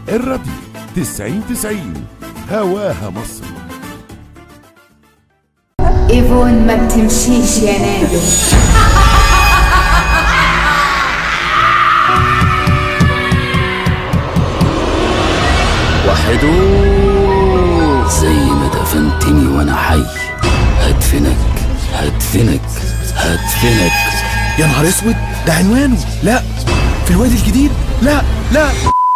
الراديو 90 90 هواها مصر ايفون ما بتمشيش يا نادو وحدو زي ما دفنتني وانا حي هدفنك هدفنك هدفنك يا نهار اسود ده عنوانه لا في الوادي الجديد لا لا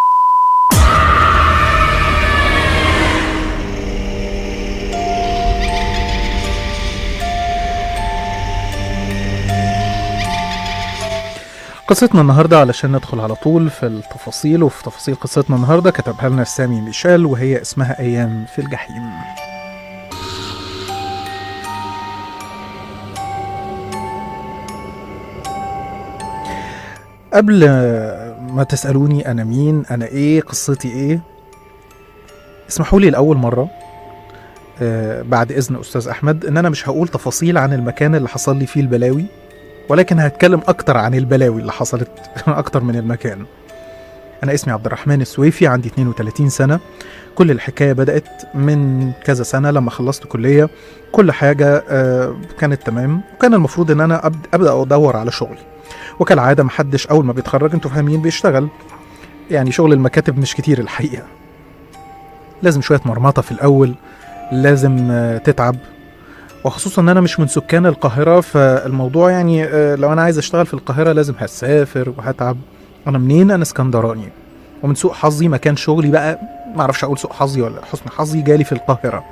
قصتنا النهاردة علشان ندخل على طول في التفاصيل وفي تفاصيل قصتنا النهاردة كتبها لنا سامي ميشيل وهي اسمها أيام في الجحيم قبل ما تسألوني أنا مين أنا إيه قصتي إيه اسمحوا لي لأول مرة آه، بعد إذن أستاذ أحمد إن أنا مش هقول تفاصيل عن المكان اللي حصل لي فيه البلاوي ولكن هتكلم أكتر عن البلاوي اللي حصلت أكتر من المكان أنا اسمي عبد الرحمن السويفي عندي 32 سنة كل الحكاية بدأت من كذا سنة لما خلصت كلية كل حاجة آه، كانت تمام وكان المفروض إن أنا أبد- أبدأ أدور على شغل وكالعادة محدش أول ما بيتخرج أنتوا فاهمين بيشتغل يعني شغل المكاتب مش كتير الحقيقة لازم شوية مرمطة في الأول لازم آه، تتعب وخصوصا ان انا مش من سكان القاهره فالموضوع يعني آه، لو انا عايز اشتغل في القاهره لازم هسافر وهتعب انا منين انا اسكندراني ومن سوء حظي مكان شغلي بقى ما اعرفش اقول سوء حظي ولا حسن حظي جالي في القاهره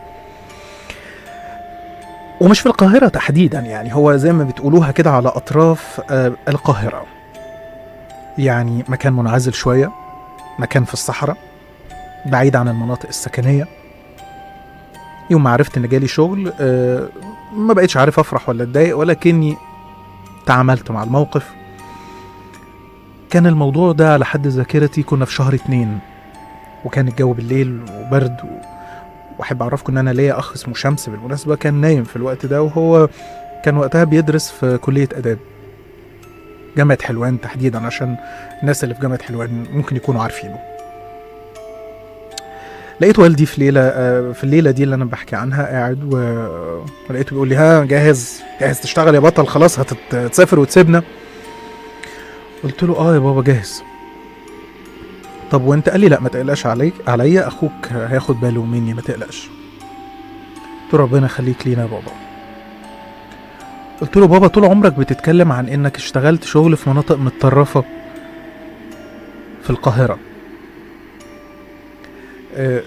ومش في القاهره تحديدا يعني هو زي ما بتقولوها كده على اطراف آه، القاهره يعني مكان منعزل شويه مكان في الصحراء بعيد عن المناطق السكنيه يوم ما عرفت ان جالي شغل آه، ما بقتش عارف افرح ولا اتضايق ولكني تعاملت مع الموقف كان الموضوع ده على حد ذاكرتي كنا في شهر اتنين وكان الجو بالليل وبرد و... واحب اعرفكم ان انا ليا اخ اسمه شمس بالمناسبه كان نايم في الوقت ده وهو كان وقتها بيدرس في كليه اداب جامعه حلوان تحديدا عشان الناس اللي في جامعه حلوان ممكن يكونوا عارفينه لقيت والدي في ليله آه، في الليله دي اللي انا بحكي عنها قاعد و... ولقيته بيقول لي ها جاهز جاهز تشتغل يا بطل خلاص هتت- هتسافر وتسيبنا قلت له اه يا بابا جاهز طب وانت قال لي لا ما تقلقش عليك عليا اخوك هياخد باله مني ما تقلقش قلت له ربنا يخليك لينا يا بابا قلت له بابا طول عمرك بتتكلم عن انك اشتغلت شغل في مناطق متطرفه في القاهره آه،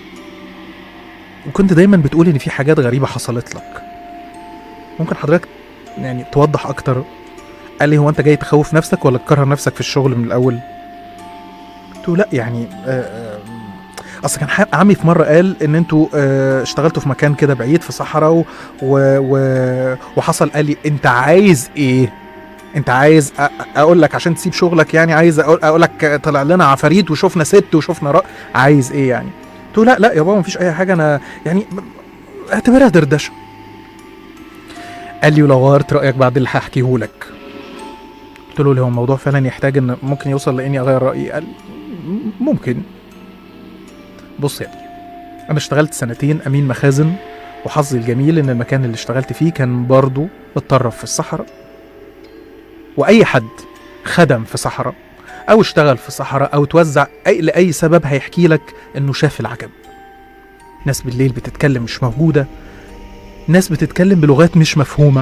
وكنت دايما بتقول ان في حاجات غريبه حصلت لك ممكن حضرتك يعني توضح اكتر قال لي هو انت جاي تخوف نفسك ولا تكرر نفسك في الشغل من الاول قلت له لا يعني آه، آه، اصل كان ح- عمي في مره قال ان انتوا آه، اشتغلتوا في مكان كده بعيد في صحراء و... و... و... وحصل قال لي انت عايز ايه انت عايز أ- اقول لك عشان تسيب شغلك يعني عايز اقول, أقول لك طلع لنا عفاريت وشفنا ست وشفنا رأ... عايز ايه يعني قلت له لا لا يا بابا مفيش اي حاجه انا يعني ب- اعتبرها دردشه قال لي ولو غيرت رايك بعد اللي هحكيه لك قلت له هو الموضوع فعلا يحتاج ان ممكن يوصل لاني اغير رايي قال م- ممكن بص يا ابني انا اشتغلت سنتين امين مخازن وحظي الجميل ان المكان اللي اشتغلت فيه كان برضه متطرف في الصحراء واي حد خدم في صحراء او اشتغل في صحراء او توزع اي لاي سبب هيحكي لك انه شاف العجب ناس بالليل بتتكلم مش موجوده ناس بتتكلم بلغات مش مفهومه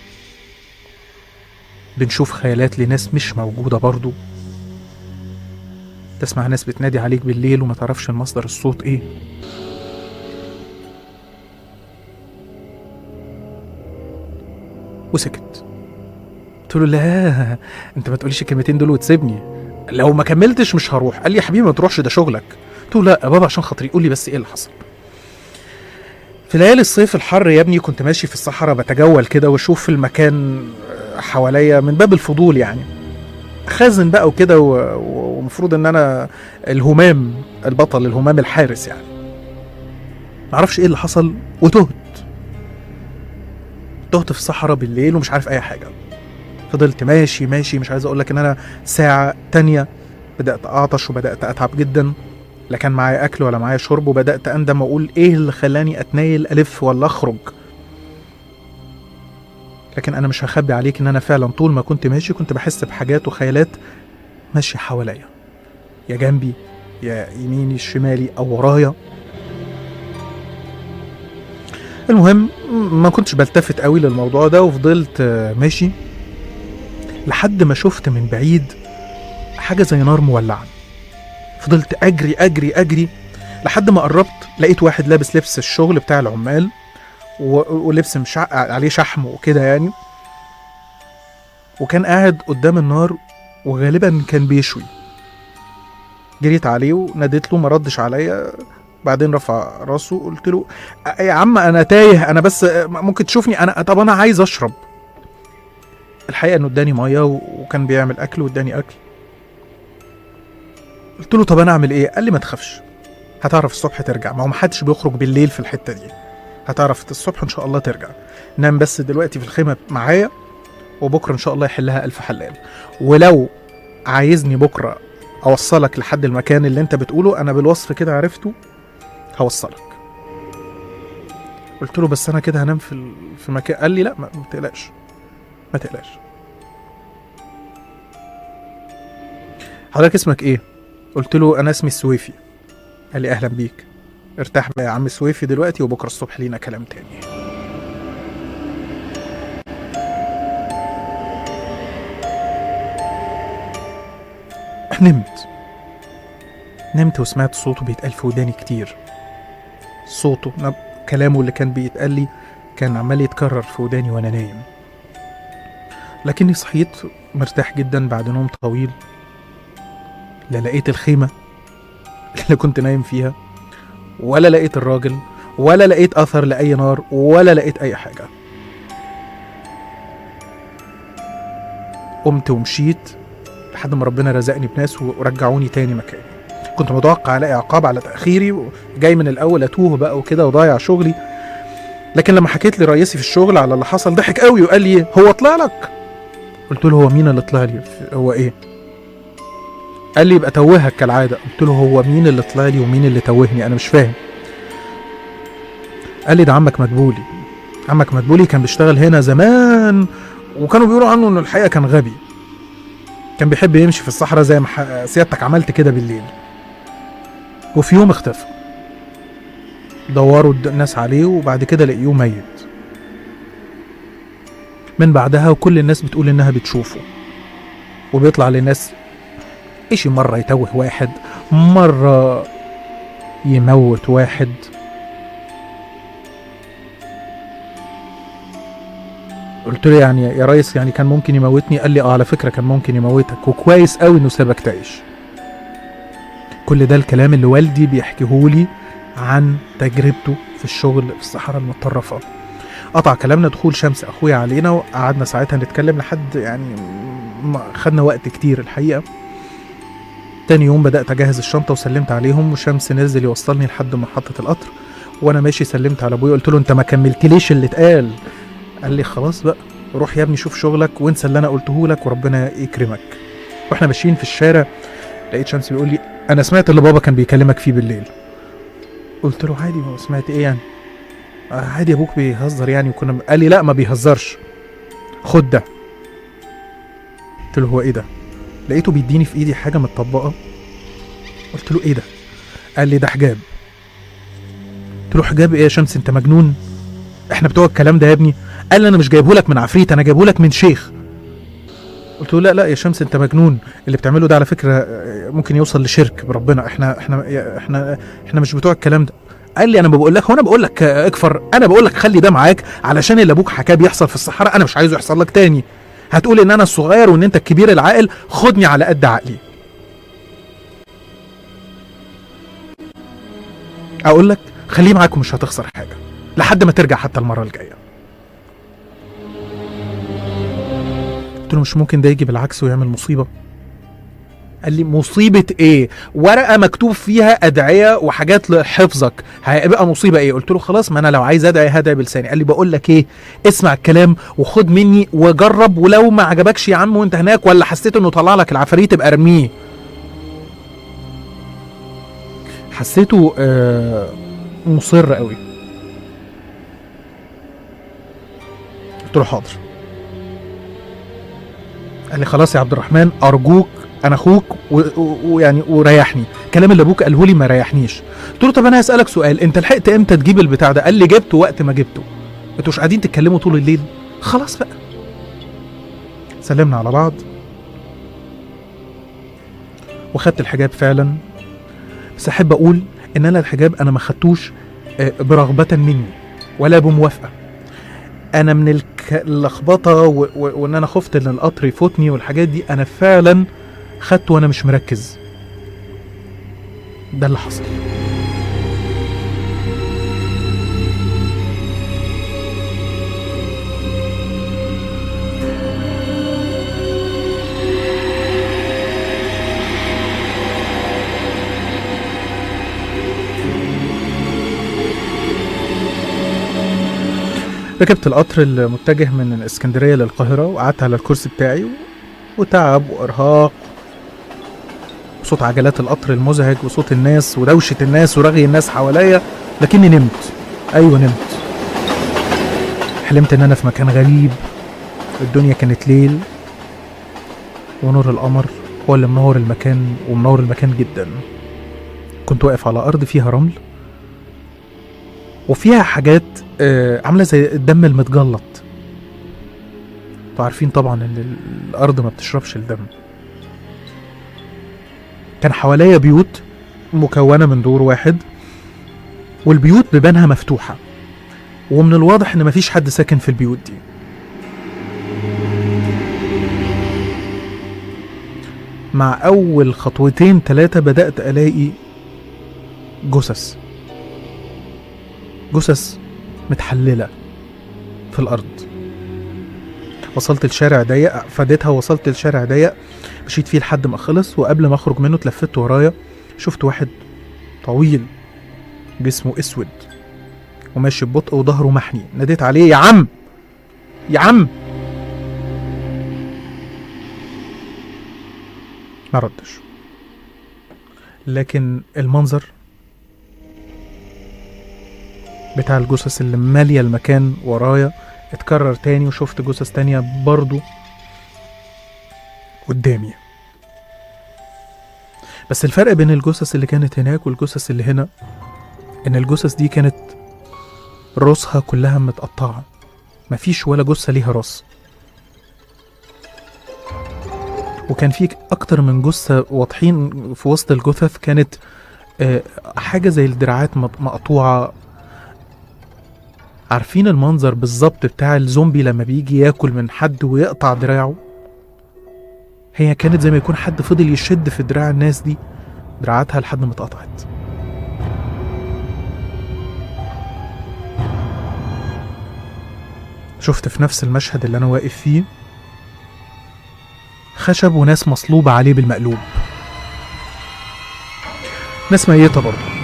بنشوف خيالات لناس مش موجوده برضو تسمع ناس بتنادي عليك بالليل وما تعرفش المصدر الصوت ايه وسكت قلت له لا انت ما تقوليش الكلمتين دول وتسيبني لو ما كملتش مش هروح قال لي يا حبيبي ما تروحش ده شغلك قلت له لا يا بابا عشان خاطري قول لي بس ايه اللي حصل في ليالي الصيف الحر يا ابني كنت ماشي في الصحراء بتجول كده واشوف المكان حواليا من باب الفضول يعني خازن بقى وكده و- و- ومفروض ان انا الهمام البطل الهمام الحارس يعني معرفش ايه اللي حصل وتهت تهت في الصحراء بالليل ومش عارف اي حاجه فضلت ماشي ماشي مش عايز اقول لك ان انا ساعه تانية بدات اعطش وبدات اتعب جدا لا كان معايا اكل ولا معايا شرب وبدات اندم واقول ايه اللي خلاني اتنيل الف ولا اخرج لكن انا مش هخبي عليك ان انا فعلا طول ما كنت ماشي كنت بحس بحاجات وخيالات ماشيه حواليا يا جنبي يا يميني شمالي او ورايا المهم ما كنتش بلتفت قوي للموضوع ده وفضلت آه، ماشي لحد ما شفت من بعيد حاجه زي نار مولعه فضلت اجري اجري اجري لحد ما قربت لقيت واحد لابس لبس الشغل بتاع العمال و- ولبس مش ع- عليه شحم وكده يعني وكان قاعد قدام النار وغالبا كان بيشوي جريت عليه وناديت له ما ردش عليا بعدين رفع راسه قلت له "أ- يا عم انا تايه انا بس ممكن تشوفني انا طب انا عايز اشرب الحقيقه انه اداني ميه و- وكان بيعمل اكل واداني اكل قلت له طب انا اعمل ايه قال لي ما تخافش هتعرف الصبح ترجع ما هو محدش بيخرج بالليل في الحته دي هتعرف الصبح ان شاء الله ترجع نام بس دلوقتي في الخيمه معايا وبكره ان شاء الله يحلها الف حلال ولو عايزني بكره اوصلك لحد المكان اللي انت بتقوله انا بالوصف كده عرفته هوصلك قلت له بس انا كده هنام في ال- في مكان قال لي لا ما ما تقلقش ما تقلقش حضرتك اسمك ايه قلت له انا اسمي السويفي قال لي اهلا بيك ارتاح بقى يا عم السويفي دلوقتي وبكره الصبح لينا كلام تاني نمت نمت وسمعت صوته بيتقال في وداني كتير صوته نب- كلامه اللي كان بيتقال لي كان عمال يتكرر في وداني وانا نايم لكني صحيت مرتاح جدا بعد نوم طويل لا لقيت الخيمة اللي كنت نايم فيها ولا لقيت الراجل ولا لقيت أثر لأي نار ولا لقيت أي حاجة قمت ومشيت لحد ما ربنا رزقني بناس ورجعوني تاني مكاني كنت متوقع الاقي عقاب على تاخيري وجاي من الاول اتوه بقى وكده وضايع شغلي لكن لما حكيت لرئيسي في الشغل على اللي حصل ضحك قوي وقال لي هو طلع لك قلت له هو مين اللي طلع لي هو ايه قال لي يبقى توهك كالعاده قلت له هو مين اللي طلع لي ومين اللي توهني انا مش فاهم قال لي ده عمك مدبولي عمك مدبولي كان بيشتغل هنا زمان وكانوا بيقولوا عنه انه الحقيقه كان غبي كان بيحب يمشي في الصحراء زي ما ح- سيادتك عملت كده بالليل وفي يوم اختفى دوروا الد- الناس عليه وبعد كده لقيوه ميت من بعدها وكل الناس بتقول انها بتشوفه وبيطلع للناس ايش مرة يتوه واحد مرة يموت واحد قلت له يعني يا ريس يعني كان ممكن يموتني قال لي اه على فكرة كان ممكن يموتك وكويس قوي انه سابك تعيش كل ده الكلام اللي والدي بيحكيهولي عن تجربته في الشغل في الصحراء المتطرفة قطع كلامنا دخول شمس اخويا علينا وقعدنا ساعتها نتكلم لحد يعني ما خدنا وقت كتير الحقيقة تاني يوم بدأت أجهز الشنطة وسلمت عليهم وشمس نزل يوصلني لحد محطة القطر وأنا ماشي سلمت على أبويا قلت له أنت ما كملتليش اللي اتقال قال لي خلاص بقى روح يا ابني شوف شغلك وانسى اللي أنا قلته لك وربنا يكرمك واحنا ماشيين في الشارع لقيت شمس بيقول لي انا سمعت اللي بابا كان بيكلمك فيه بالليل قلت له عادي ما سمعت ايه يعني آه عادي ابوك بيهزر يعني وكنا قال لي لا ما بيهزرش خد ده قلت له هو ايه ده لقيته بيديني في ايدي حاجه متطبقه قلت له ايه ده قال لي ده حجاب قلت له حجاب ايه يا شمس انت مجنون احنا بتوع الكلام ده يا ابني قال لي انا مش جايبه لك من عفريت انا جايبه لك من شيخ قلت له لا لا يا شمس انت مجنون اللي بتعمله ده على فكره آه، ممكن يوصل لشرك بربنا احنا احنا يا- احنا احنا مش بتوع الكلام ده قال لي انا ما بقول لك هو انا بقول لك آه، اكفر انا بقول لك خلي ده معاك علشان اللي ابوك حكاه بيحصل في الصحراء انا مش عايزه يحصل لك تاني هتقول ان انا الصغير وان انت الكبير العاقل خدني على قد عقلي اقول لك خليه معاك ومش هتخسر حاجه لحد ما ترجع حتى المره الجايه قلت له مش ممكن ده يجي بالعكس ويعمل مصيبه قال لي مصيبة ايه؟ ورقة مكتوب فيها أدعية وحاجات لحفظك، هيبقى مصيبة ايه؟ قلت له خلاص ما أنا لو عايز أدعي هدعي بلساني، قال لي بقول لك ايه؟ اسمع الكلام وخد مني وجرب ولو ما عجبكش يا عم وأنت هناك ولا حسيت إنه طلع لك العفاريت ابقى ارميه. حسيته آه مصر قوي قلت له حاضر قال لي خلاص يا عبد الرحمن ارجوك انا اخوك و- و- ويعني وريحني الكلام اللي ابوك قاله لي ما ريحنيش قلت له طب انا هسالك سؤال انت لحقت امتى تجيب البتاع ده قال لي جبته وقت ما جبته انتوا مش قاعدين تتكلموا طول الليل خلاص بقى سلمنا على بعض وخدت الحجاب فعلا بس احب اقول ان انا الحجاب انا ما خدتوش آه، برغبه مني ولا بموافقه انا من الك- اللخبطه و- و- وان انا خفت ان القطر يفوتني والحاجات دي انا فعلا خدته وانا مش مركز ده اللي حصل ركبت القطر المتجه من الاسكندريه للقاهره وقعدت على الكرسي بتاعي و- وتعب وارهاق وصوت عجلات القطر المزعج وصوت الناس ودوشه الناس ورغي الناس حواليا لكني نمت ايوه نمت حلمت ان انا في مكان غريب الدنيا كانت ليل ونور القمر هو اللي منور المكان ومنور المكان جدا كنت واقف على ارض فيها رمل وفيها حاجات آه، عامله زي الدم المتجلط انتوا عارفين طبعا ان ال- الارض ما بتشربش الدم كان حواليا بيوت مكونه من دور واحد والبيوت بيبانها مفتوحه ومن الواضح ان مفيش حد ساكن في البيوت دي مع اول خطوتين ثلاثه بدات الاقي جثث جثث متحللة في الأرض وصلت الشارع ضيق فديتها وصلت الشارع ضيق مشيت فيه لحد ما خلص وقبل ما اخرج منه اتلفت ورايا شفت واحد طويل جسمه اسود وماشي ببطء وظهره محني ناديت عليه يا عم يا عم ما ردش لكن المنظر بتاع الجثث اللي مالية المكان ورايا اتكرر تاني وشفت جثث تانية برضو قدامي بس الفرق بين الجثث اللي كانت هناك والجثث اللي هنا ان الجثث دي كانت راسها كلها متقطعة مفيش ولا جثة ليها راس وكان في اكتر من جثة واضحين في وسط الجثث كانت آه، حاجة زي الدراعات مط- مقطوعة عارفين المنظر بالظبط بتاع الزومبي لما بيجي ياكل من حد ويقطع دراعه هي كانت زي ما يكون حد فضل يشد في دراع الناس دي دراعاتها لحد ما اتقطعت شفت في نفس المشهد اللي انا واقف فيه خشب وناس مصلوبة عليه بالمقلوب ناس ميتة برضه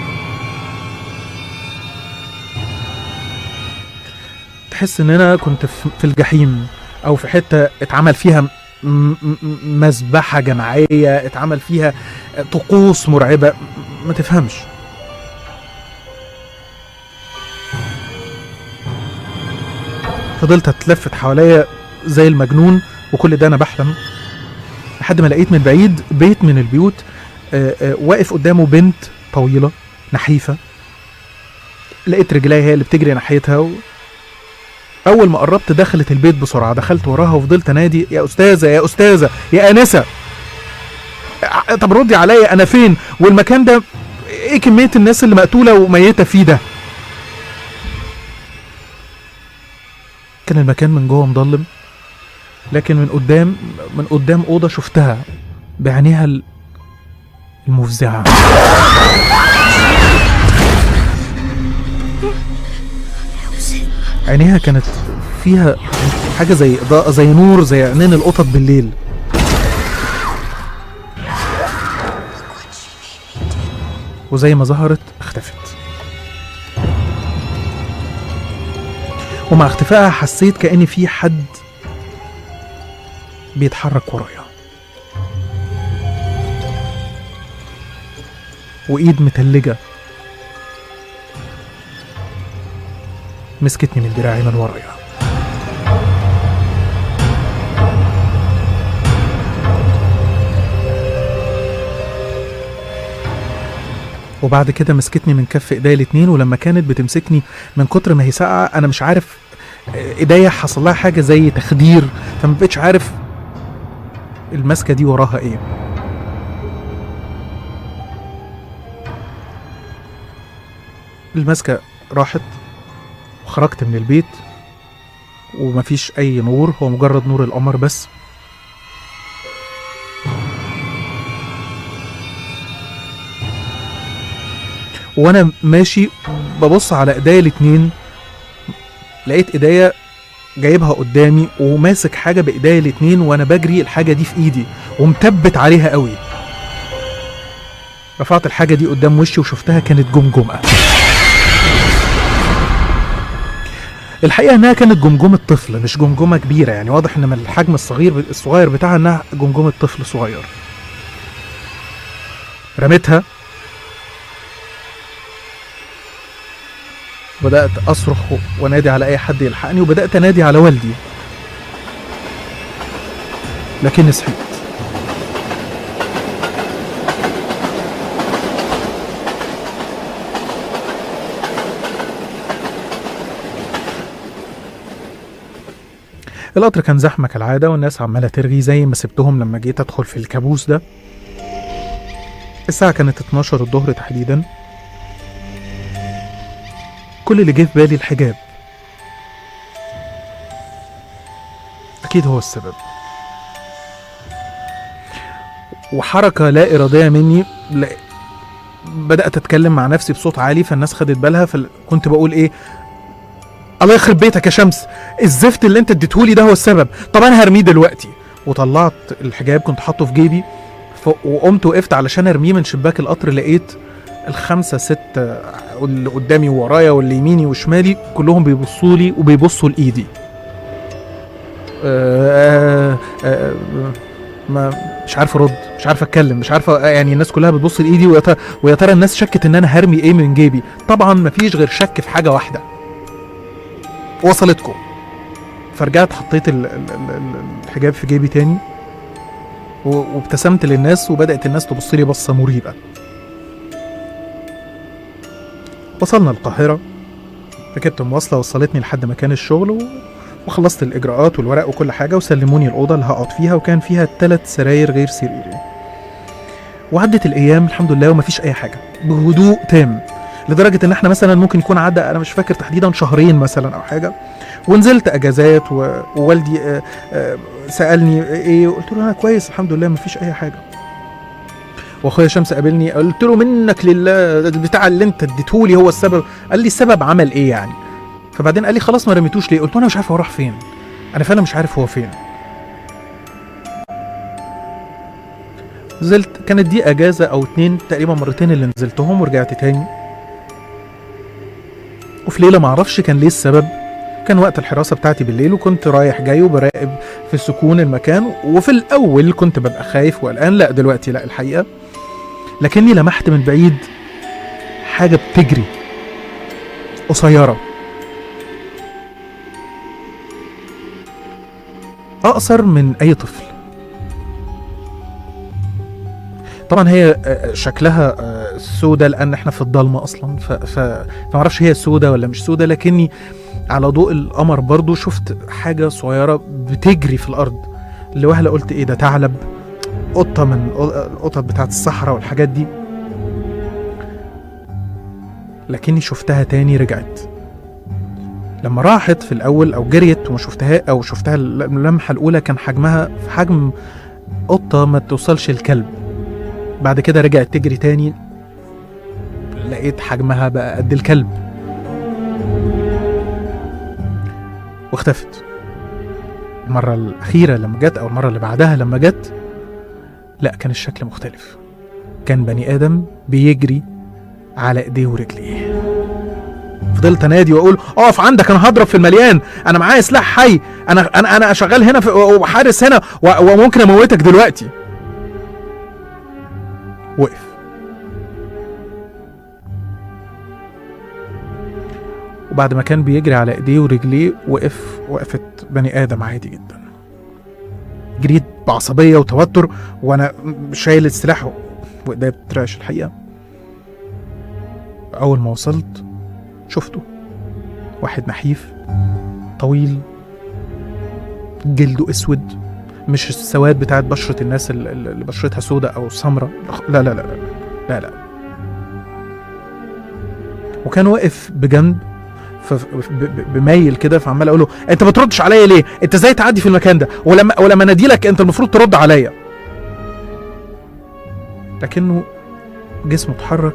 تحس ان انا كنت في في الجحيم او في حته اتعمل فيها م- م- م- مذبحه جماعيه اتعمل فيها طقوس مرعبه م- ما تفهمش فضلت اتلفت حواليا زي المجنون وكل ده انا بحلم لحد ما لقيت من بعيد بيت من البيوت آه، آه، واقف قدامه بنت طويله نحيفه لقيت رجليها هي اللي بتجري ناحيتها و... اول ما قربت دخلت البيت بسرعه دخلت وراها وفضلت انادي يا استاذه يا استاذه يا انسه ع- طب ردي عليا انا فين والمكان ده ايه كميه الناس اللي مقتوله وميته فيه ده كان المكان من جوه مضلم لكن من قدام من قدام اوضه شفتها بعينيها ال- المفزعه عينيها كانت فيها حاجة زي إضاءة زي نور زي عينين القطط بالليل وزي ما ظهرت اختفت ومع اختفائها حسيت كأن في حد بيتحرك ورايا وايد متلجة مسكتني من دراعي من ورايا وبعد كده مسكتني من كف ايديا الاتنين ولما كانت بتمسكني من كتر ما هي ساقعه انا مش عارف ايديا حصل لها حاجه زي تخدير فما بقتش عارف المسكه دي وراها ايه المسكه راحت وخرجت من البيت ومفيش اي نور هو مجرد نور القمر بس وانا ماشي ببص على ايديا الاتنين لقيت ايديا جايبها قدامي وماسك حاجه بايديا الاتنين وانا بجري الحاجه دي في ايدي ومثبت عليها قوي رفعت الحاجه دي قدام وشي وشفتها كانت جمجمه الحقيقه انها كانت جمجمه طفل مش جمجمه كبيره يعني واضح ان من الحجم الصغير الصغير بتاعها انها جمجمه طفل صغير رميتها بدأت أصرخ وأنادي على أي حد يلحقني وبدأت أنادي على والدي لكني صحيت القطر كان زحمة كالعادة والناس عمالة ترغي زي ما سبتهم لما جيت أدخل في الكابوس ده الساعة كانت 12 الظهر تحديدا كل اللي جه في بالي الحجاب أكيد هو السبب وحركة لا إرادية مني لا بدأت أتكلم مع نفسي بصوت عالي فالناس خدت بالها فكنت بقول إيه الله يخرب بيتك يا شمس الزفت اللي انت اديتهولي ده هو السبب طب انا هرميه دلوقتي وطلعت الحجاب كنت حاطه في جيبي ف... وقمت وقفت علشان ارميه من شباك القطر لقيت الخمسة ست اللي قدامي وورايا واللي يميني وشمالي كلهم بيبصوا لي وبيبصوا لإيدي آه آه ما مش عارف ارد مش عارف اتكلم مش عارف يعني الناس كلها بتبص لايدي ويا ترى ويا ترى الناس شكت ان انا هرمي ايه من جيبي طبعا مفيش غير شك في حاجه واحده وصلتكم فرجعت حطيت ال- ال- ال- الحجاب في جيبي تاني و- وابتسمت للناس وبدات الناس تبص لي بصه مريبه وصلنا القاهره ركبت مواصله وصلتني لحد مكان الشغل و... وخلصت الاجراءات والورق وكل حاجه وسلموني الاوضه اللي هقعد فيها وكان فيها ثلاث سراير غير سريري وعدت الايام الحمد لله ومفيش اي حاجه بهدوء تام لدرجه ان احنا مثلا ممكن يكون عدى انا مش فاكر تحديدا شهرين مثلا او حاجه ونزلت اجازات و... ووالدي آه، آه، سالني ايه قلت له انا كويس الحمد لله مفيش اي حاجه واخويا شمس قابلني قلت له منك لله البتاع اللي انت اديتهولي هو السبب قال لي السبب عمل ايه يعني فبعدين قال لي خلاص ما رميتوش ليه قلت له انا مش عارف هو راح فين انا فعلا مش عارف هو فين نزلت كانت دي اجازه او اتنين تقريبا مرتين اللي نزلتهم ورجعت تاني وفي ليله معرفش كان ليه السبب كان وقت الحراسه بتاعتي بالليل وكنت رايح جاي وبراقب في سكون المكان وفي الاول كنت ببقى خايف وقلقان لا دلوقتي لا الحقيقه لكني لمحت من بعيد حاجه بتجري قصيره اقصر من اي طفل طبعا هي آه، شكلها آه، سودة لان احنا في الضلمه اصلا ف... ف... فمعرفش هي سودة ولا مش سودة لكني على ضوء القمر برضو شفت حاجه صغيره بتجري في الارض لوهله قلت ايه ده ثعلب قطه من القطط بتاعت الصحراء والحاجات دي لكني شفتها تاني رجعت لما راحت في الاول او جريت وما شفتها او شفتها اللمحه الاولى كان حجمها في حجم قطه ما توصلش الكلب بعد كده رجعت تجري تاني لقيت حجمها بقى قد الكلب واختفت المرة الأخيرة لما جت أو المرة اللي بعدها لما جت لا كان الشكل مختلف كان بني آدم بيجري على إيديه ورجليه فضلت انادي واقول اقف عندك انا هضرب في المليان انا معايا سلاح حي انا انا انا شغال هنا في وحارس هنا و- وممكن اموتك دلوقتي وقف وبعد ما كان بيجري على ايديه ورجليه وقف وقفت بني ادم عادي جدا جريت بعصبيه وتوتر وانا شايل السلاح وايديا بترعش الحقيقه اول ما وصلت شفته واحد نحيف طويل جلده اسود مش السواد بتاعت بشرة الناس ال- ال- اللي بشرتها سوداء أو سمراء لا لا لا لا لا لا وكان واقف بجنب ف- ف- ب- ب- بميل كده فعمال اقول له انت ما بتردش عليا ليه؟ انت ازاي تعدي في المكان ده؟ ولما ولما انادي لك انت المفروض ترد عليا. لكنه جسمه اتحرك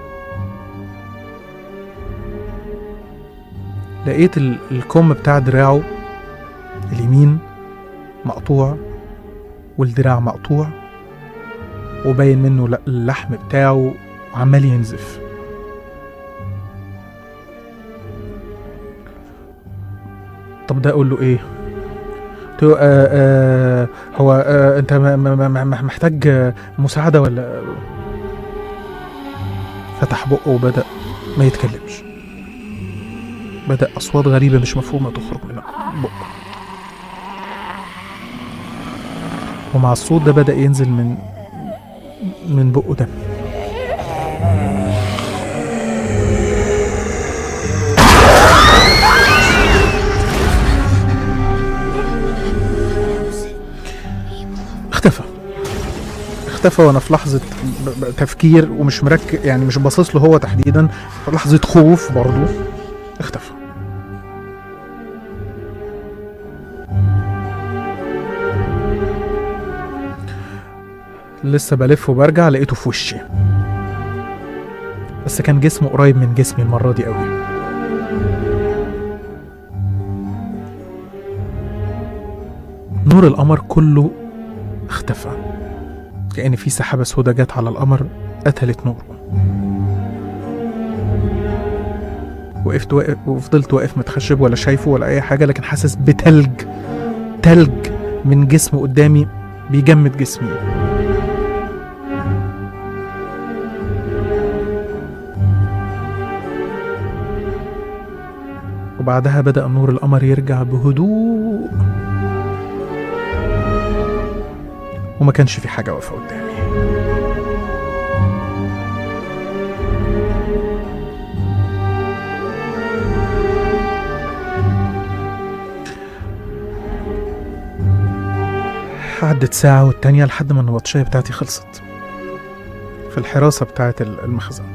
لقيت ال- الكم بتاع دراعه اليمين مقطوع والدراع مقطوع وباين منه ل- اللحم بتاعه وعمال ينزف طب ده اقول له ايه قلت له آه آه هو آه انت م- م- م- م- محتاج آه، مساعده ولا فتح بقه وبدا ما يتكلمش بدا اصوات غريبه مش مفهومه تخرج من بقه ومع الصوت ده بدا ينزل من من بقه دم اختفى اختفى وانا في لحظه ب- ب- تفكير ومش مركز يعني مش باصص له هو تحديدا في لحظه خوف برضه اختفى لسه بلف وبرجع لقيته في وشي بس كان جسمه قريب من جسمي المرة دي قوي نور القمر كله اختفى كأن في سحابة سودا جت على القمر قتلت نوره وقفت واقف وفضلت واقف متخشب ولا شايفه ولا أي حاجة لكن حاسس بتلج تلج من جسمه قدامي بيجمد جسمي وبعدها بدأ نور القمر يرجع بهدوء وما كانش في حاجة واقفة قدامي عدت ساعة والتانية لحد ما النبطشية بتاعتي خلصت في الحراسة بتاعت المخزن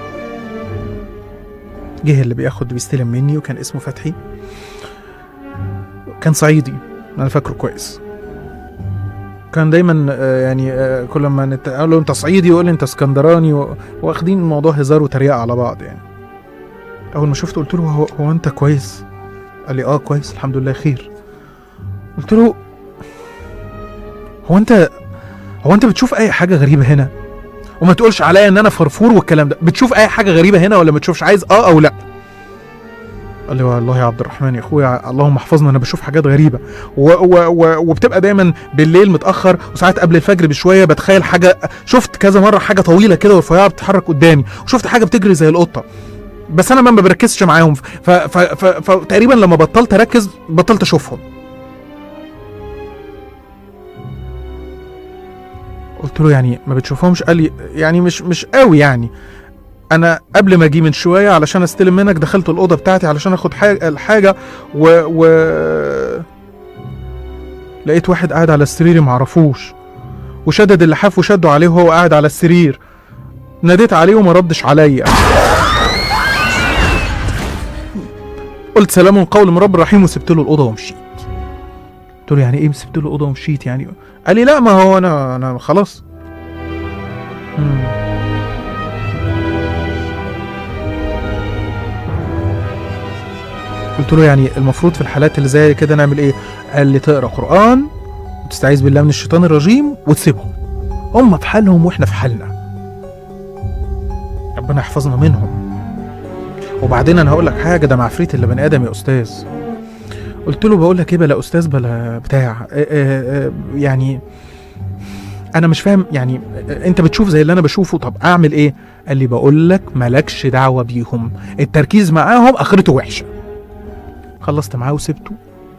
جه اللي بياخد بيستلم مني وكان اسمه فتحي كان صعيدي انا فاكره كويس كان دايما آه، يعني آه، كل ما نت- اقول له انت صعيدي يقول لي انت اسكندراني و- واخدين الموضوع هزار وتريقه على بعض يعني اول ما شفته قلت له هو, هو انت كويس قال لي اه كويس الحمد لله خير قلت له هو انت هو انت بتشوف اي حاجه غريبه هنا وما تقولش عليا ان انا فرفور والكلام ده بتشوف اي حاجه غريبه هنا ولا ما تشوفش عايز اه او لا قال لي والله يا عبد الرحمن يا اخويا اللهم احفظنا انا بشوف حاجات غريبه و و و وبتبقى دايما بالليل متاخر وساعات قبل الفجر ببشويه بتخيل حاجه شفت كذا مره حاجه طويله كده ورفيعه بتتحرك قدامي وشفت حاجه بتجري زي القطه بس انا ما بركزش معاهم ف- ف- ف- فتقريبا لما بطلت اركز بطلت اشوفهم قلت له يعني ما بتشوفهمش قال لي يعني مش مش قوي يعني انا قبل ما اجي من شويه علشان استلم منك دخلت الاوضه بتاعتي علشان اخد حاجه الحاجه و, و... لقيت واحد قاعد على السرير معرفوش وشدد اللحاف وشده عليه وهو قاعد على السرير ناديت عليه وما ردش عليا قلت سلام قول من رب رحيم وسبت له الاوضه ومشيت قلت له يعني ايه سبت له الاوضه ومشيت يعني قال لي لا ما هو انا انا خلاص مم. قلت له يعني المفروض في الحالات اللي زي كده نعمل ايه قال لي تقرا قران وتستعيذ بالله من الشيطان الرجيم وتسيبهم هم في حالهم واحنا في حالنا ربنا يحفظنا منهم وبعدين انا هقول لك حاجه ده معفريت اللي بني ادم يا استاذ قلت له بقول لك ايه بلا استاذ بلا بتاع آه، آه، آه، يعني انا مش فاهم يعني انت بتشوف زي اللي انا بشوفه طب اعمل ايه قال لي بقول لك مالكش دعوه بيهم التركيز معاهم اخرته وحشه خلصت معاه وسبته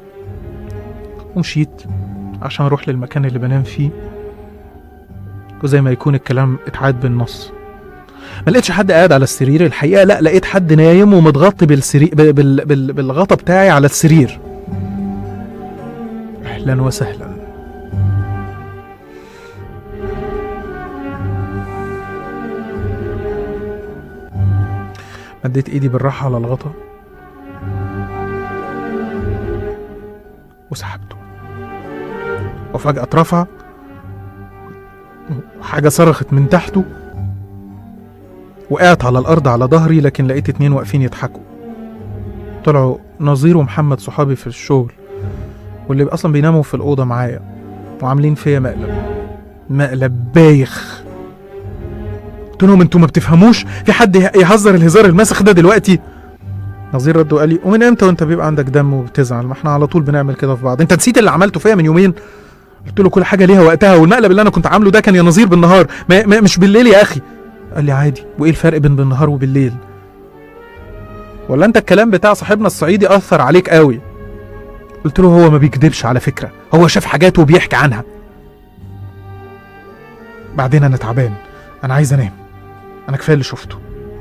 ومشيت عشان اروح للمكان اللي بنام فيه وزي ما يكون الكلام اتعاد بالنص ما لقيتش حد قاعد على السرير الحقيقه لا لقيت حد نايم ومتغطي بالسرير بال... بال... بال... بالغطا بتاعي على السرير اهلا وسهلا مديت ايدي بالراحه على الغطا وسحبته وفجأة اترفع حاجة صرخت من تحته وقعت على الأرض على ظهري لكن لقيت اتنين واقفين يضحكوا طلعوا نظير ومحمد صحابي في الشغل واللي أصلا بيناموا في الأوضة معايا وعاملين فيا مقلب مقلب بايخ قلت لهم انتوا ما بتفهموش في حد يه- يهزر الهزار المسخ ده دلوقتي نظير رد وقال لي ومن امتى وانت بيبقى عندك دم وبتزعل ما احنا على طول بنعمل كده في بعض انت نسيت اللي عملته فيا من يومين قلت له كل حاجه ليها وقتها والمقلب اللي انا كنت عامله ده كان يا نظير بالنهار ما ما مش بالليل يا اخي قال لي عادي وايه الفرق بين بالنهار وبالليل ولا انت الكلام بتاع صاحبنا الصعيدي اثر عليك قوي قلت له هو ما بيكدبش على فكره هو شاف حاجات وبيحكي عنها بعدين انا تعبان انا عايز انام انا كفايه اللي شفته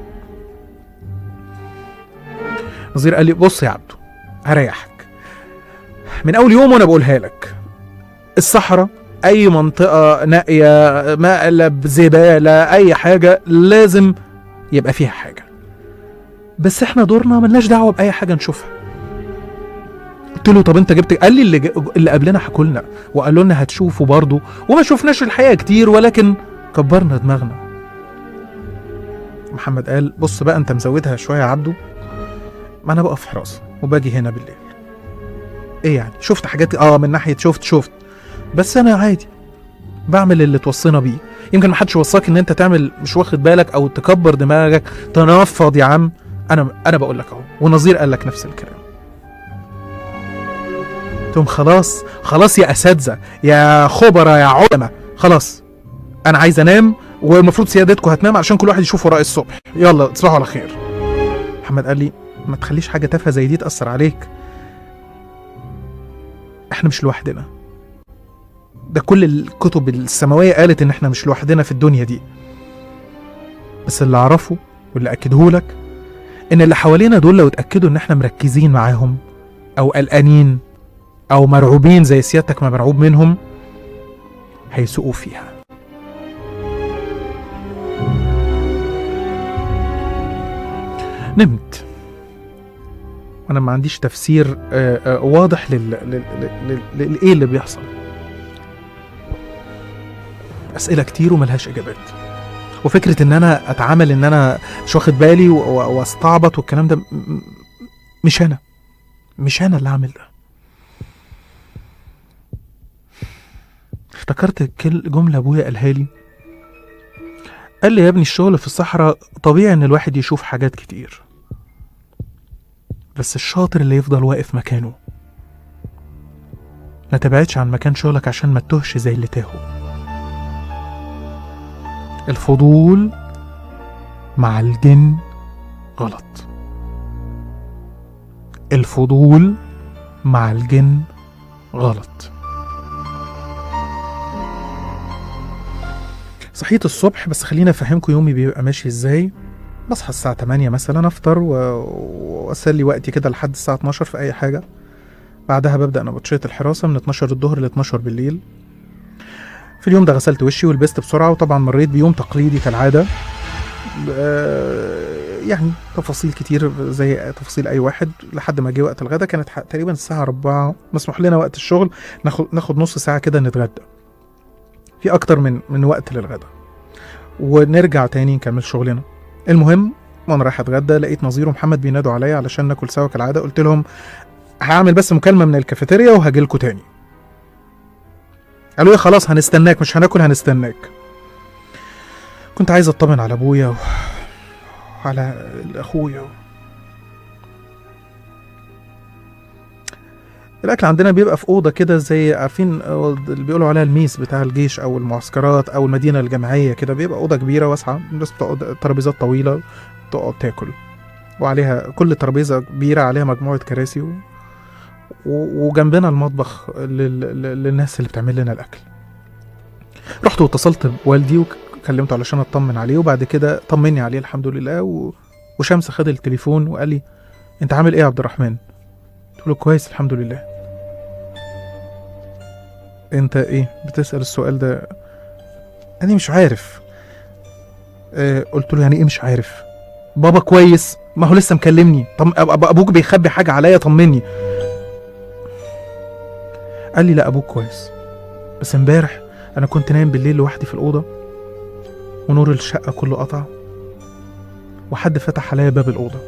نظير قال لي بص يا عبدو هريحك من اول يوم وانا بقولها لك الصحراء اي منطقه نائيه مقلب زباله اي حاجه لازم يبقى فيها حاجه بس احنا دورنا ملناش دعوه باي حاجه نشوفها قلت له طب انت جبت قال لي اللي, ج- اللي قبلنا حكوا لنا وقالوا لنا هتشوفوا برضه وما شفناش الحقيقه كتير ولكن كبرنا دماغنا محمد قال بص بقى انت مزودها شويه يا عبده ما انا بقف حراسه وباجي هنا بالليل ايه يعني شفت حاجات اه من ناحيه شفت شفت بس انا عادي بعمل اللي توصينا بيه يمكن محدش وصاك ان انت تعمل مش واخد بالك او تكبر دماغك تنفض يا عم انا انا بقول لك اهو ونظير قال لك نفس الكلام قلت لهم خلاص خلاص يا اساتذه يا خبراء يا علماء خلاص انا عايز انام والمفروض سيادتكم هتنام عشان كل واحد يشوف وراء الصبح يلا تصبحوا على خير محمد قال لي ما تخليش حاجه تافهه زي دي تاثر عليك احنا مش لوحدنا ده كل الكتب السماويه قالت ان احنا مش لوحدنا في الدنيا دي بس اللي اعرفه واللي اكدهولك ان اللي حوالينا دول لو اتاكدوا ان احنا مركزين معاهم او قلقانين او مرعوبين زي سيادتك ما مرعوب منهم هيسوقوا فيها نمت وانا ما عنديش تفسير آه، آه، واضح لل... لل... لل... لل... لايه اللي بيحصل اسئله كتير وملهاش اجابات وفكره ان انا اتعامل ان انا مش واخد بالي و- و- واستعبط والكلام ده م- م- مش انا مش انا اللي عامل ده افتكرت كل جمله ابويا قالها لي قال لي يا ابني الشغل في الصحراء طبيعي ان الواحد يشوف حاجات كتير بس الشاطر اللي يفضل واقف مكانه ما تبعدش عن مكان شغلك عشان ما تتوهش زي اللي تاهوا الفضول مع الجن غلط الفضول مع الجن غلط صحيت الصبح بس خليني افهمكم يومي بيبقى ماشي ازاي بصحى الساعة 8 مثلا افطر و... واسلي وقتي كده لحد الساعة 12 في اي حاجة بعدها ببدأ نبطشية الحراسة من 12 الظهر ل 12 بالليل في اليوم ده غسلت وشي ولبست بسرعة وطبعا مريت بيوم تقليدي كالعادة آه، يعني تفاصيل كتير زي تفاصيل اي واحد لحد ما جه وقت الغدا كانت ح- تقريبا الساعة 4 مسموح لنا وقت الشغل ناخد ناخد نص ساعة كده نتغدى في اكتر من من وقت للغدا ونرجع تاني نكمل شغلنا المهم وانا رايح اتغدى لقيت نظير ومحمد بينادوا عليا علشان ناكل سوا كالعاده قلت لهم هعمل بس مكالمه من الكافيتيريا وهاجيلكوا تاني قالوا لي خلاص هنستناك مش هناكل هنستناك كنت عايز اطمن على ابويا و... وعلى اخويا الاكل عندنا بيبقى في اوضه كده زي عارفين آه، اللي بيقولوا عليها الميس بتاع الجيش او المعسكرات او المدينه الجامعيه كده بيبقى اوضه كبيره واسعه الناس بتقعد ترابيزات طويله تقعد تاكل وعليها كل ترابيزه كبيره عليها مجموعه كراسي و... و- وجنبنا المطبخ لل... لل- للناس اللي بتعمل لنا الاكل رحت واتصلت بوالدي وكلمته علشان اطمن عليه وبعد كده طمني عليه الحمد لله و... وشمس خد التليفون وقال لي انت عامل ايه يا عبد الرحمن قلت له كويس الحمد لله انت ايه بتسأل السؤال ده انا مش عارف آه قلت له يعني ايه مش عارف بابا كويس ما هو لسه مكلمني طب أب- أب- ابوك بيخبي حاجه عليا طمني قال لي لا ابوك كويس بس امبارح انا كنت نايم بالليل لوحدي في الاوضه ونور الشقه كله قطع وحد فتح عليا باب الاوضه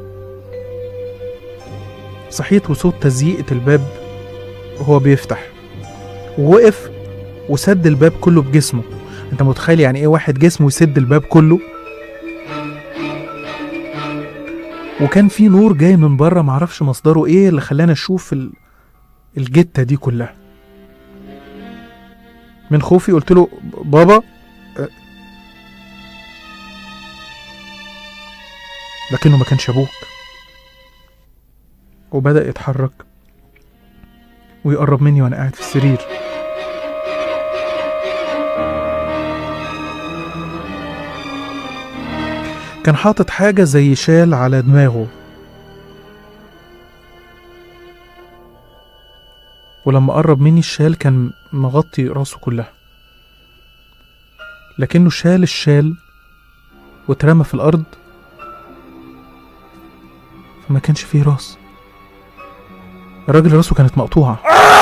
صحيت وصوت تزييقة الباب وهو بيفتح ووقف وسد الباب كله بجسمه انت متخيل يعني ايه واحد جسمه يسد الباب كله وكان في نور جاي من بره معرفش مصدره ايه اللي خلاني اشوف ال... الجتة دي كلها من خوفي قلت له بابا أه. لكنه ما كانش ابوك وبدأ يتحرك ويقرب مني وانا قاعد في السرير كان حاطط حاجة زي شال على دماغه ولما قرب مني الشال كان مغطي راسه كلها لكنه شال الشال واترمى في الأرض فما كانش فيه راس الراجل راسه كانت مقطوعة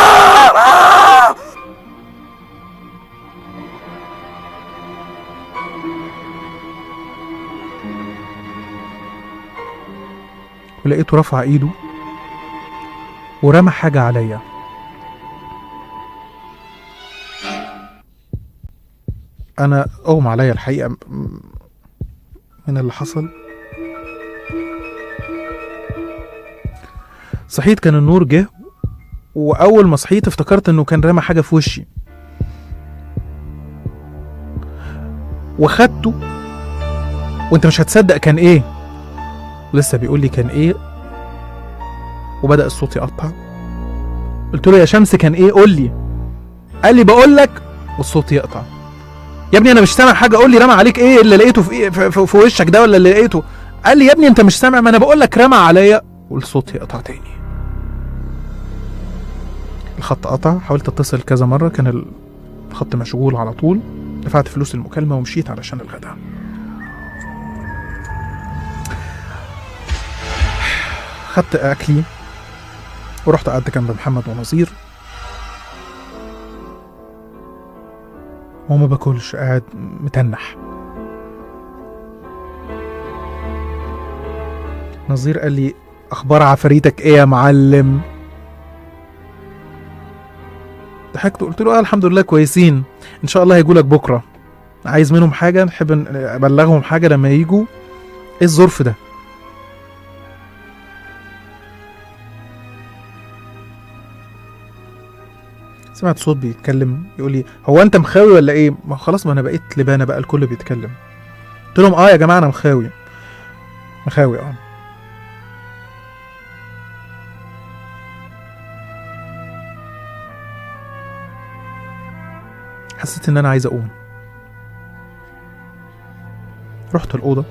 ولقيته رفع ايده ورمى حاجة عليا انا اغمى عليا الحقيقة م- من اللي حصل صحيت كان النور جه واول ما صحيت افتكرت انه كان رمى حاجه في وشي وخدته وانت مش هتصدق كان ايه لسه بيقول لي كان ايه وبدا الصوت يقطع قلت له يا شمس كان ايه قول لي قال لي بقول لك والصوت يقطع يا ابني انا مش سامع حاجه قول لي رمى عليك ايه اللي لقيته في, إيه في, في, في وشك ده ولا اللي لقيته قال لي يا ابني انت مش سامع ما انا بقول لك رمى عليا والصوت يقطع تاني الخط قطع حاولت اتصل كذا مرة كان الخط مشغول على طول دفعت فلوس المكالمة ومشيت علشان الغداء خدت أكلي ورحت قعدت جنب محمد ونظير وما باكلش قاعد متنح نظير قال لي اخبار عفاريتك ايه يا معلم ضحكت وقلت له اه الحمد لله كويسين ان شاء الله هيجوا لك بكره عايز منهم حاجه نحب ن- ابلغهم حاجه لما يجوا ايه الظرف ده سمعت صوت بيتكلم يقول لي هو انت مخاوي ولا ايه ما خلاص ما انا بقيت لبانه بقى الكل بيتكلم قلت لهم اه يا جماعه انا مخاوي مخاوي اه حسيت ان انا عايز اقوم رحت الاوضه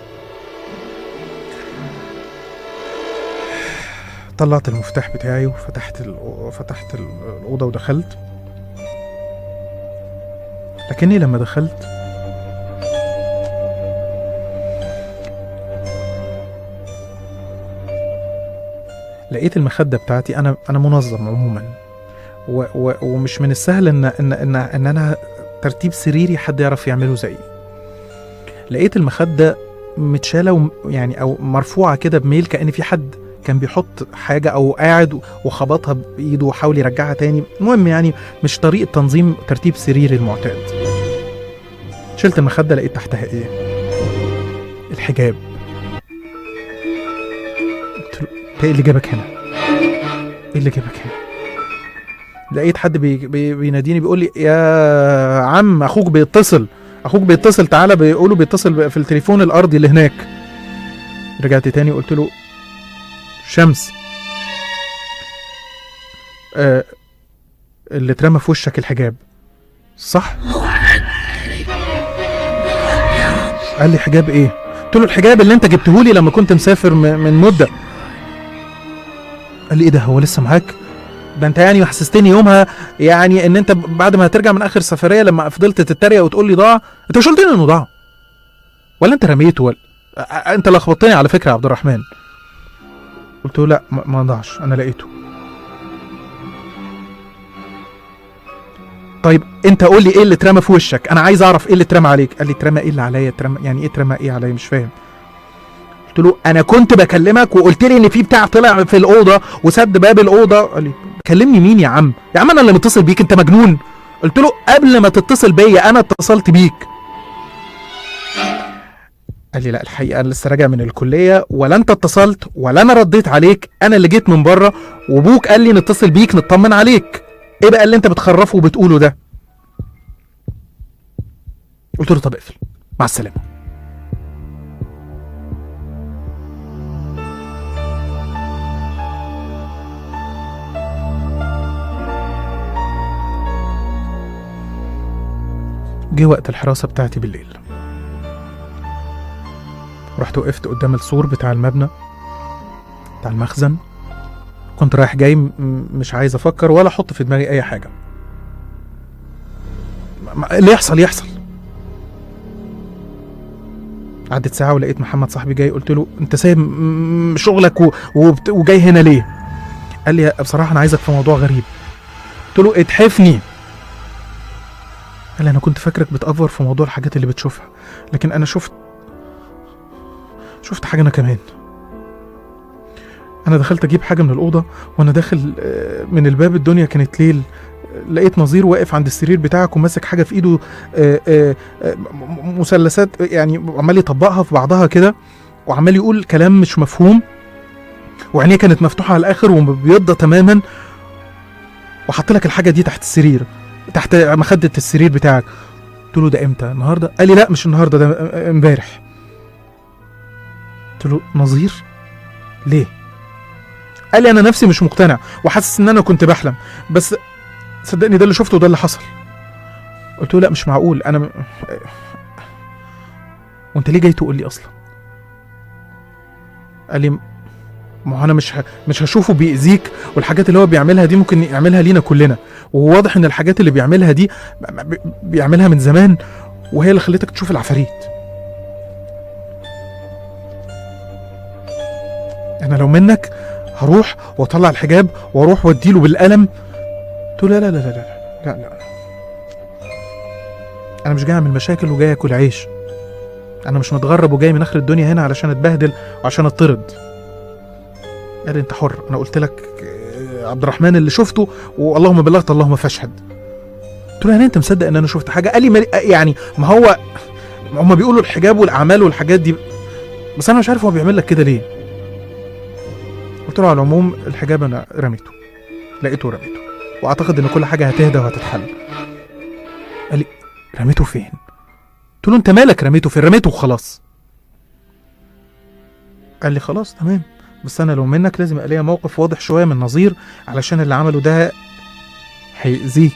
طلعت المفتاح بتاعي وفتحت ال... فتحت ال- الاوضه ودخلت لكني لما دخلت لقيت المخده بتاعتي انا انا منظم عموما و و ومش من السهل ان ان ان, إن انا ترتيب سريري حد يعرف يعمله زيي لقيت المخده متشاله وم- يعني او مرفوعه كده بميل كان في حد كان بيحط حاجه او قاعد وخبطها بايده وحاول يرجعها تاني المهم يعني مش طريقه تنظيم ترتيب سريري المعتاد شلت المخده لقيت تحتها ايه الحجاب قلت له "إنت ايه اللي جابك هنا ايه اللي جابك هنا لقيت حد بي بي بيناديني بيقول لي يا عم اخوك بيتصل اخوك بيتصل تعالى بيقولوا بيتصل في التليفون الارضي اللي هناك رجعت تاني قلت له شمس آه اللي اترمى في وشك الحجاب صح قال لي حجاب ايه قلت له الحجاب اللي انت جبتهولي لما كنت مسافر م- من مده قال لي ايه ده هو لسه معاك ده انت يعني حسستني يومها يعني ان انت بعد ما هترجع من اخر سفريه لما فضلت تتريق وتقول لي ضاع انت مش قلت لي انه ضاع ولا انت رميته ولا أ- أ- انت لخبطتني على فكره يا عبد الرحمن قلت له لا ما ما ضاعش انا لقيته طيب انت قول لي ايه اللي اترمى في وشك انا عايز اعرف ايه اللي اترمى عليك قال لي اترمى ايه اللي عليا اترمى يعني ايه اترمى ايه عليا مش فاهم قلت له انا كنت بكلمك وقلت لي ان في بتاع طلع في الاوضه وسد باب الاوضه قال لي كلمني مين يا عم يا عم انا اللي متصل بيك انت مجنون قلت له قبل ما تتصل بيا انا اتصلت بيك قال لي لا الحقيقه انا لسه راجع من الكليه ولا انت اتصلت ولا انا رديت عليك انا اللي جيت من بره وابوك قال لي نتصل بيك نطمن عليك ايه بقى اللي انت بتخرفه وبتقوله ده قلت له طب اقفل مع السلامه جه وقت الحراسه بتاعتي بالليل رحت وقفت قدام السور بتاع المبنى بتاع المخزن كنت رايح جاي م- مش عايز افكر ولا احط في دماغي اي حاجه م- م- اللي يحصل يحصل عدت ساعة ولقيت محمد صاحبي جاي قلت له انت سايب م- شغلك و... وبت... وجاي هنا ليه؟ قال لي بصراحة انا عايزك في موضوع غريب قلت له اتحفني قال لي انا كنت فاكرك بتأفور في موضوع الحاجات اللي بتشوفها لكن انا شفت شفت حاجة انا كمان انا دخلت اجيب حاجة من الأوضة وانا داخل آه، من الباب الدنيا كانت ليل آه، لقيت نظير واقف عند السرير بتاعك وماسك حاجة في ايده آه، آه، آه، م- م- مثلثات يعني عمال يطبقها في بعضها كده وعمال يقول كلام مش مفهوم وعينيه كانت مفتوحة على الآخر ومبيضة تماما وحط لك الحاجة دي تحت السرير تحت مخدة السرير بتاعك قلت له ده امتى النهارده قال لي لا مش النهارده ده م- امبارح قلت له نظير ليه قال لي انا نفسي مش مقتنع وحاسس ان انا كنت بحلم بس صدقني ده اللي شفته وده اللي حصل قلت له لا مش معقول انا م... وانت ليه جاي تقول لي اصلا قال لي ما هو انا مش ه... مش هشوفه بيأذيك والحاجات اللي هو بيعملها دي ممكن يعملها لينا كلنا وواضح ان الحاجات اللي بيعملها دي ب- ب- بيعملها من زمان وهي اللي خلتك تشوف العفاريت انا لو منك هروح واطلع الحجاب واروح واديله بالقلم قلت له لا لا لا لا لا لا لا انا مش جاي اعمل مشاكل وجاي اكل عيش انا مش متغرب وجاي من اخر الدنيا هنا علشان اتبهدل وعشان اطرد قال لي انت حر انا قلت لك آه، عبد الرحمن اللي شفته واللهم بلغت اللهم فاشهد قلت له يعني انت مصدق ان انا شفت حاجه قال لي ما- يعني ما هو هم بيقولوا الحجاب والاعمال والحاجات دي بس انا مش عارف هو بيعمل لك كده ليه قلت له على العموم الحجاب انا رميته لقيته رميته واعتقد ان كل حاجه هتهدى وهتتحل قال لي رميته فين قلت له انت مالك رميته فين رميته وخلاص قال لي خلاص تمام بس انا لو منك لازم يبقى ليا موقف واضح شويه من نظير علشان اللي عمله ده هيأذيك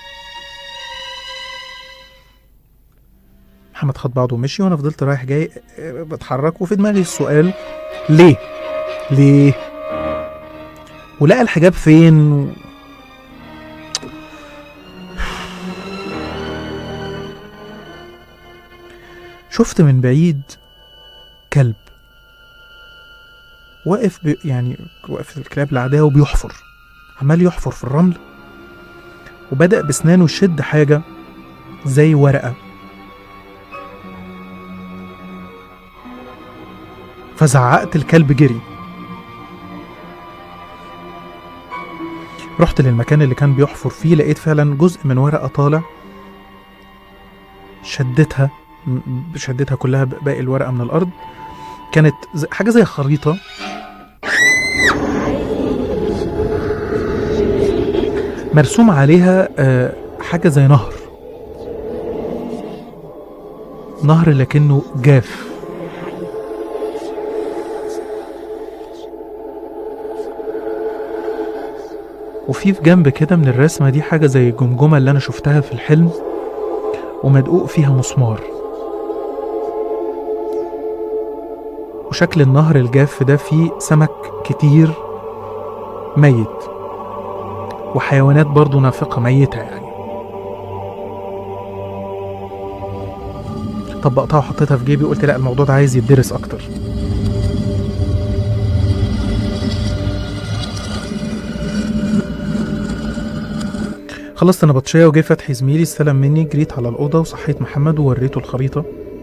محمد خد بعضه ومشي وانا فضلت رايح جاي آه، بتحرك وفي دماغي السؤال ليه ليه ولقى الحجاب فين شفت من بعيد كلب واقف ب... يعني واقف الكلاب العادية وبيحفر عمال يحفر في الرمل وبدأ بسنانه يشد حاجة زي ورقة فزعقت الكلب جري رحت للمكان اللي كان بيحفر فيه لقيت فعلا جزء من ورقة طالع شدتها م- شدتها كلها ب- باقي الورقة من الأرض كانت زي حاجة زي خريطة مرسوم عليها آه، حاجة زي نهر نهر لكنه جاف وفي في جنب كده من الرسمة دي حاجة زي الجمجمة اللي أنا شفتها في الحلم ومدقوق فيها مسمار وشكل النهر الجاف ده فيه سمك كتير ميت وحيوانات برضو نافقة ميتة يعني طبقتها وحطيتها في جيبي وقلت لا الموضوع ده عايز يدرس أكتر خلصت نبطشية وجه فتحي زميلي استلم مني جريت على الأوضة وصحيت محمد ووريته الخريطة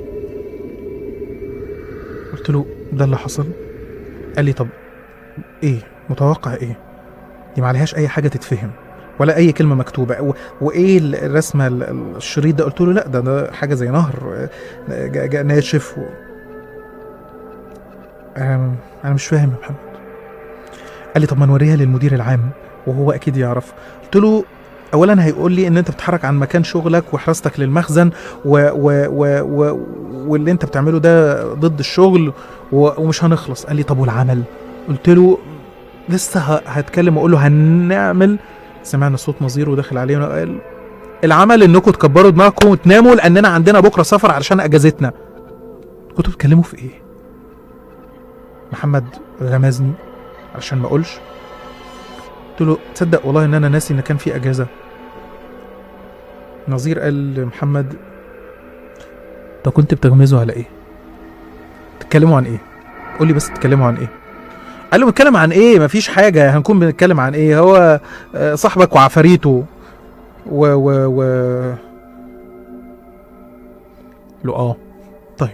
قلت له ده اللي حصل قال لي طب ايه متوقع ايه دي ما عليهاش اي حاجه تتفهم ولا اي كلمه مكتوبه و... وايه ال- الرسمه ال- ال- الشريط ده قلت له لا ده ده حاجه زي نهر آه، جا- جا- ناشف و... أم، انا مش فاهم يا محمد قال لي طب ما نوريها للمدير العام وهو اكيد يعرف قلت له اولا هيقول لي ان انت بتتحرك عن مكان شغلك وحراستك للمخزن و... و... و... و... واللي انت بتعمله ده ضد الشغل و... ومش هنخلص قال لي طب والعمل قلت له لسه ه- هتكلم واقول له هنعمل سمعنا صوت نظير وداخل علينا قال العمل انكم تكبروا دماغكم وتناموا لاننا عندنا بكره سفر علشان اجازتنا كنتوا بتتكلموا في ايه محمد غمزني علشان ما اقولش قلت له تصدق والله ان انا ناسي ان كان في اجازه نظير قال لمحمد طب كنت بتغمزوا على ايه تتكلموا عن ايه قول لي بس تتكلموا عن ايه قال له بنتكلم عن ايه مفيش حاجه هنكون بنتكلم عن ايه هو آه، صاحبك وعفاريته و و و له اه طيب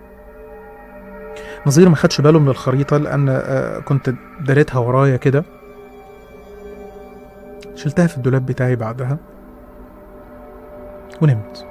نظير ما خدش باله من الخريطه لان آه، كنت داريتها ورايا كده شلتها في الدولاب بتاعي بعدها ونمت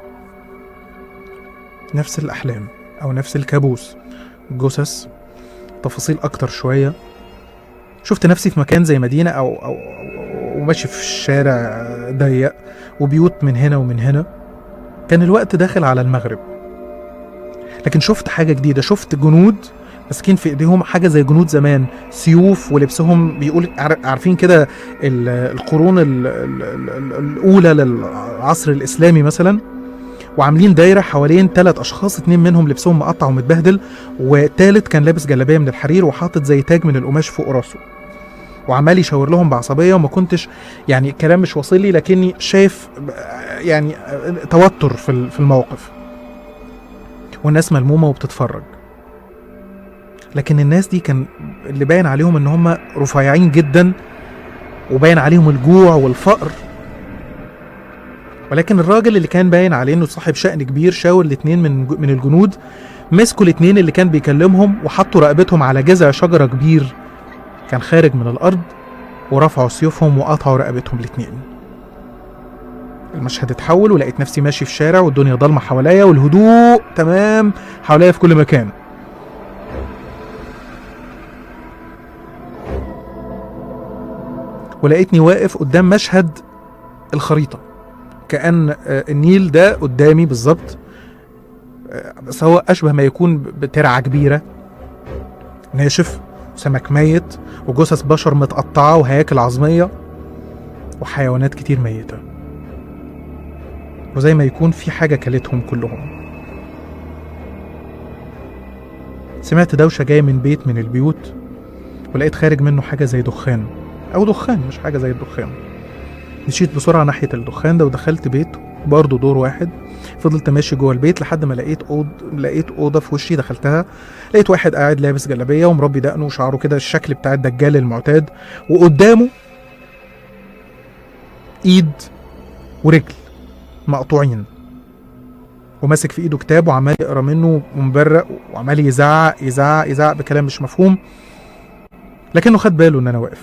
نفس الاحلام او نفس الكابوس جثث تفاصيل اكتر شويه شفت نفسي في مكان زي مدينه او او, أو وماشي في الشارع ضيق وبيوت من هنا ومن هنا كان الوقت داخل على المغرب لكن شفت حاجه جديده شفت جنود ماسكين في ايديهم حاجه زي جنود زمان سيوف ولبسهم بيقول عار- عارفين كده ال- القرون ال- ال- ال- الاولى للعصر الاسلامي مثلا وعاملين دايره حوالين ثلاث اشخاص اتنين منهم لبسهم مقطع ومتبهدل وتالت كان لابس جلابيه من الحرير وحاطط زي تاج من القماش فوق راسه وعمال يشاور لهم بعصبيه وما كنتش يعني الكلام مش واصل لي لكني شايف يعني توتر في ال- في الموقف والناس ملمومه وبتتفرج لكن الناس دي كان اللي باين عليهم ان هم رفيعين جدا وباين عليهم الجوع والفقر ولكن الراجل اللي كان باين عليه انه صاحب شأن كبير شاور الاتنين من من الجنود مسكوا الاتنين اللي كان بيكلمهم وحطوا رقبتهم على جذع شجرة كبير كان خارج من الأرض ورفعوا سيوفهم وقطعوا رقبتهم الاتنين المشهد اتحول ولقيت نفسي ماشي في شارع والدنيا ضلمة حواليا والهدوء تمام حواليا في كل مكان ولقيتني واقف قدام مشهد الخريطة كأن آه، النيل ده قدامي بالظبط آه، بس هو أشبه ما يكون بترعة كبيرة ناشف وسمك ميت وجثث بشر متقطعة وهياكل عظمية وحيوانات كتير ميتة وزي ما يكون في حاجة كلتهم كلهم سمعت دوشة جاية من بيت من البيوت ولقيت خارج منه حاجة زي دخان أو دخان مش حاجة زي الدخان مشيت بسرعة ناحية الدخان ده ودخلت بيت برضه دور واحد فضلت ماشي جوه البيت لحد ما لقيت أوض لقيت أوضة في وشي دخلتها لقيت واحد قاعد لابس جلابية ومربي دقنه وشعره كده الشكل بتاع الدجال المعتاد وقدامه إيد ورجل مقطوعين وماسك في ايده كتاب وعمال يقرا منه ومبرق وعمال يزعق يزعق يزعق بكلام مش مفهوم لكنه خد باله ان انا واقف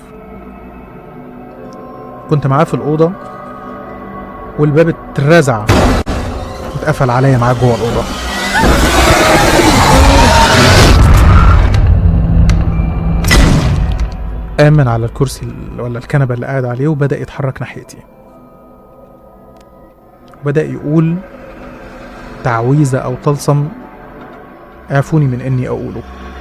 كنت معاه في الأوضة والباب اترزع واتقفل عليا معاه جوه الأوضة قام من على الكرسي ال- ولا الكنبة اللي قاعد عليه وبدأ يتحرك ناحيتي بدأ يقول تعويذة أو طلسم اعفوني من إني أقوله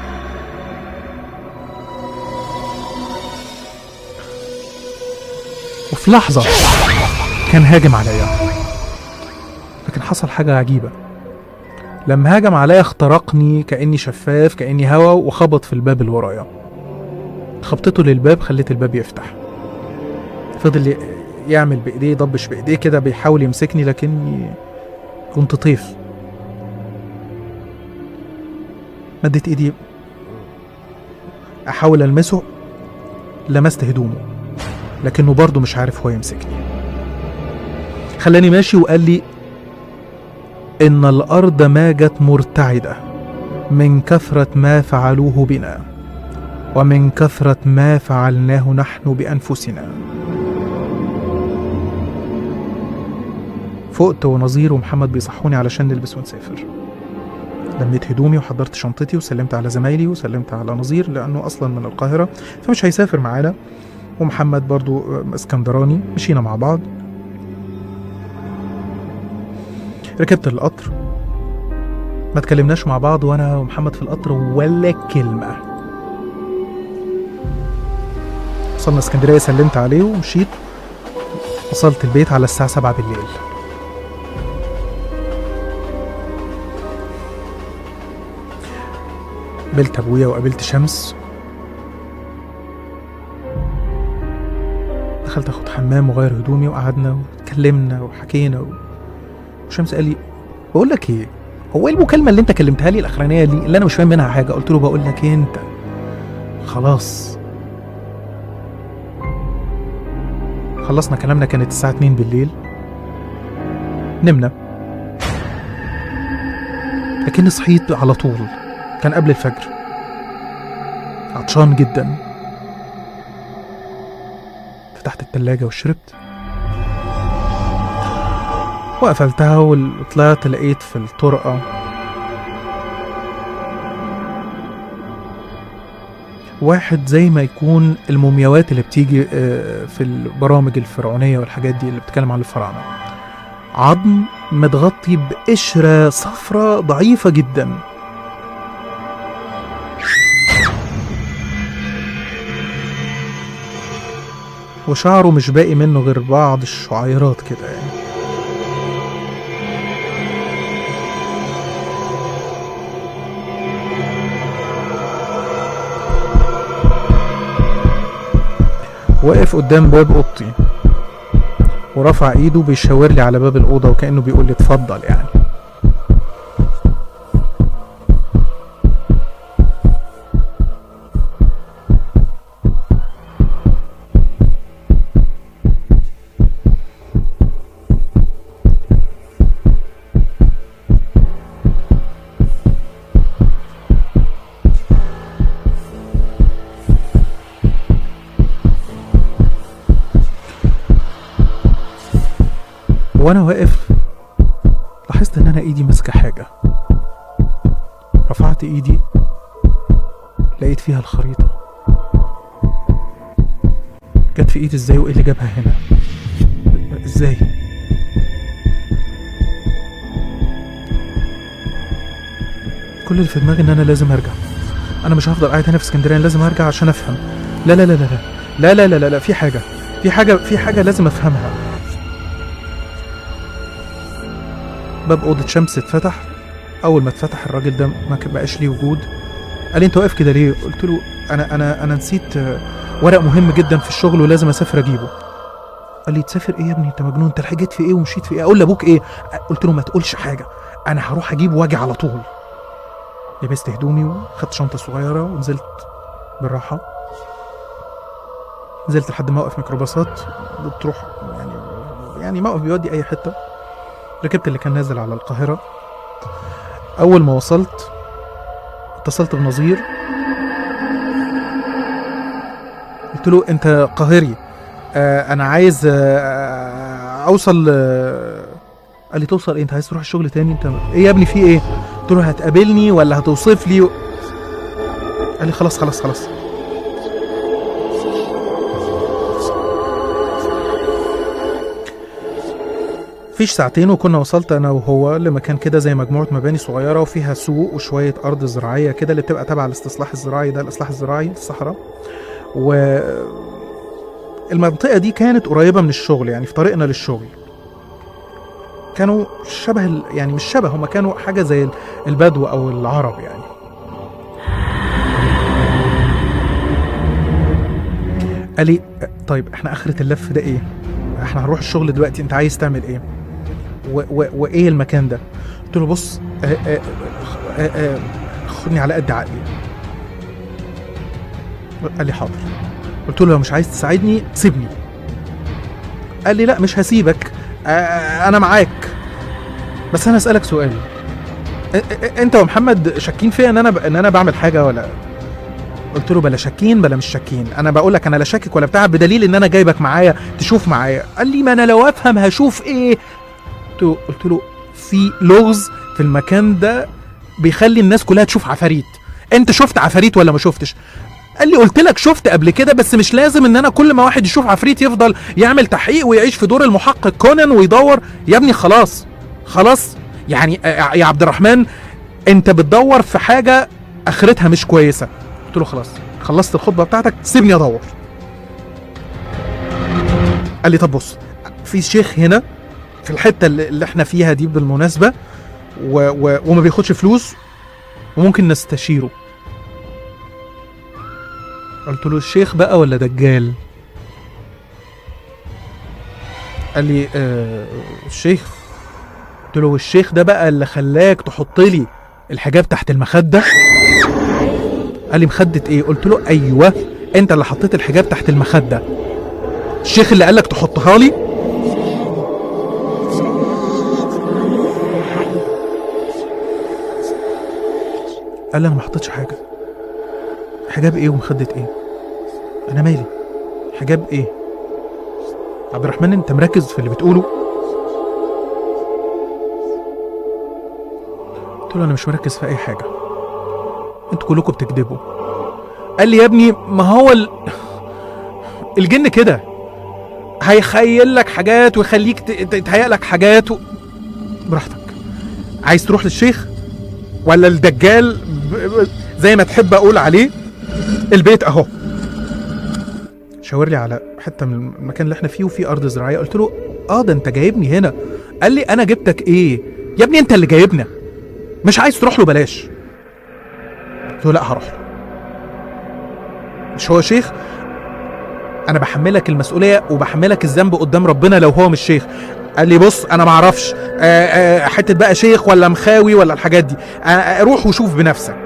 وفي لحظة كان هاجم عليا لكن حصل حاجة عجيبة لما هاجم عليا اخترقني كأني شفاف كأني هوا وخبط في الباب اللي ورايا خبطته للباب خليت الباب يفتح فضل ي- يعمل بايديه يضبش بايديه كده بيحاول يمسكني لكني كنت طيف مدت ايدي احاول المسه لمست هدومه لكنه برضه مش عارف هو يمسكني خلاني ماشي وقال لي ان الارض ماجت مرتعده من كثره ما فعلوه بنا ومن كثرة ما فعلناه نحن بأنفسنا فقت ونظير ومحمد بيصحوني علشان نلبس ونسافر لميت هدومي وحضرت شنطتي وسلمت على زمايلي وسلمت على نظير لأنه أصلا من القاهرة فمش هيسافر معانا ومحمد برضو اسكندراني مشينا مع بعض ركبت القطر ما تكلمناش مع بعض وانا ومحمد في القطر ولا كلمه وصلنا اسكندريه سلمت عليه ومشيت وصلت البيت على الساعه 7 بالليل قابلت ابويا وقابلت شمس دخلت اخد حمام وغير هدومي وقعدنا واتكلمنا وحكينا و... وشمس قال لي بقول لك ايه هو ايه المكالمه اللي انت كلمتها لي الاخرانيه دي اللي انا مش فاهم منها حاجه قلت له بقول لك ايه انت خلاص خلصنا كلامنا كانت الساعة 2 بالليل نمنا لكني صحيت على طول كان قبل الفجر عطشان جدا فتحت التلاجة وشربت وقفلتها وطلعت لقيت في الطرقة واحد زي ما يكون المومياوات اللي بتيجي آه، في البرامج الفرعونية والحاجات دي اللي بتتكلم عن الفراعنة عظم متغطي بقشرة صفرة ضعيفة جدا وشعره مش باقي منه غير بعض الشعيرات كده يعني واقف قدام باب اوضتي ورفع ايده بيشاور لي على باب الاوضه وكانه بيقول لي اتفضل يعني وانا واقف لاحظت ان انا ايدي ماسكه حاجه رفعت ايدي لقيت فيها الخريطه جت في ايدي ازاي وايه اللي جابها هنا ازاي كل اللي في دماغي ان انا لازم ارجع انا مش هفضل قاعد هنا في اسكندريه أنا لازم ارجع عشان افهم لا لا لا لا لا لا لا لا لا, لا في حاجه في حاجه في حاجه لازم افهمها باب اوضه شمس اتفتح اول ما اتفتح الراجل ده ما كان بقاش ليه وجود قال لي انت واقف كده ليه قلت له انا انا انا نسيت آه، ورق مهم جدا في الشغل ولازم اسافر اجيبه قال لي تسافر ايه يا ابني انت مجنون انت حاجات في ايه ومشيت في ايه اقول لابوك ايه قلت له ما تقولش حاجه انا هروح اجيبه واجي على طول لبست هدومي وخدت شنطه صغيره ونزلت بالراحه نزلت لحد موقف ميكروباصات بتروح يعني يعني موقف بيودي اي حته ركبت اللي كان نازل على القاهرة أول ما وصلت اتصلت بنظير قلت له أنت قاهري آه أنا عايز آه أوصل آه قال لي توصل إيه أنت عايز تروح الشغل تاني أنت إيه يا ابني في إيه قلت له هتقابلني ولا هتوصف لي قال لي خلاص خلاص خلاص فيش ساعتين وكنا وصلت انا وهو لمكان كده زي مجموعه مباني صغيره وفيها سوق وشويه ارض زراعيه كده اللي بتبقى تبع الاستصلاح الزراعي ده الاصلاح الزراعي في الصحراء و المنطقه دي كانت قريبه من الشغل يعني في طريقنا للشغل كانوا شبه ال- يعني مش شبه هما كانوا حاجه زي البدو او العرب يعني قال لي طيب احنا اخرة اللف ده ايه؟ احنا هنروح الشغل دلوقتي انت عايز تعمل ايه؟ و و وايه المكان ده؟ قلت له بص آه آه آه آه خدني على قد عقلي قال لي حاضر قلت له لو مش عايز تساعدني سيبني قال لي لا مش هسيبك آه انا معاك بس انا اسالك سؤال آه، آه، انت ومحمد شاكين فيا ان انا ب... ان انا بعمل حاجه ولا قلت له بلا شاكين بلا مش شاكين انا بقول لك انا لا شاكك ولا بتاع بدليل ان انا جايبك معايا تشوف معايا قال لي ما انا لو افهم هشوف ايه قلت له قلت له في لغز في المكان ده بيخلي الناس كلها تشوف عفاريت انت شفت عفاريت ولا ما شفتش قال لي قلت لك شفت قبل كده بس مش لازم ان انا كل ما واحد يشوف عفريت يفضل يعمل تحقيق ويعيش في دور المحقق كونان ويدور يا ابني خلاص خلاص يعني آه، يا عبد الرحمن انت بتدور في حاجه اخرتها مش كويسه قلت له خلاص خلصت الخطبه بتاعتك سيبني ادور قال لي طب بص في شيخ هنا في الحته اللي اللي احنا فيها دي بالمناسبه و و وما بياخدش فلوس وممكن نستشيره قلت له الشيخ بقى ولا دجال قال لي آه الشيخ قلت له الشيخ ده بقى اللي خلاك تحط لي الحجاب تحت المخده قال لي مخده ايه قلت له ايوه انت اللي حطيت الحجاب تحت المخده الشيخ اللي قالك تحطها لي قال لي انا ما حطيتش حاجه حجاب ايه ومخده ايه انا مالي حجاب ايه عبد الرحمن انت مركز في اللي بتقوله قلت له انا مش مركز في اي حاجه انتوا كلكم بتكذبوا قال لي يا ابني ما هو ال... الجن كده هيخيل لك حاجات ويخليك ت- ت- يتهيأ لك حاجات و... براحتك عايز تروح للشيخ ولا الدجال ب- ب- زي ما تحب اقول عليه البيت اهو شاور لي على حته من المكان اللي احنا فيه وفيه ارض زراعيه قلت له اه ده انت جايبني هنا قال لي انا جبتك ايه يا ابني انت اللي جايبنا مش عايز تروح له بلاش قلت له لا هروح له مش هو شيخ انا بحملك المسؤوليه وبحملك الذنب قدام ربنا لو هو مش شيخ قال لي بص انا ما اعرفش آه، آه، حته بقى شيخ ولا مخاوي ولا الحاجات دي آه، آه، روح وشوف بنفسك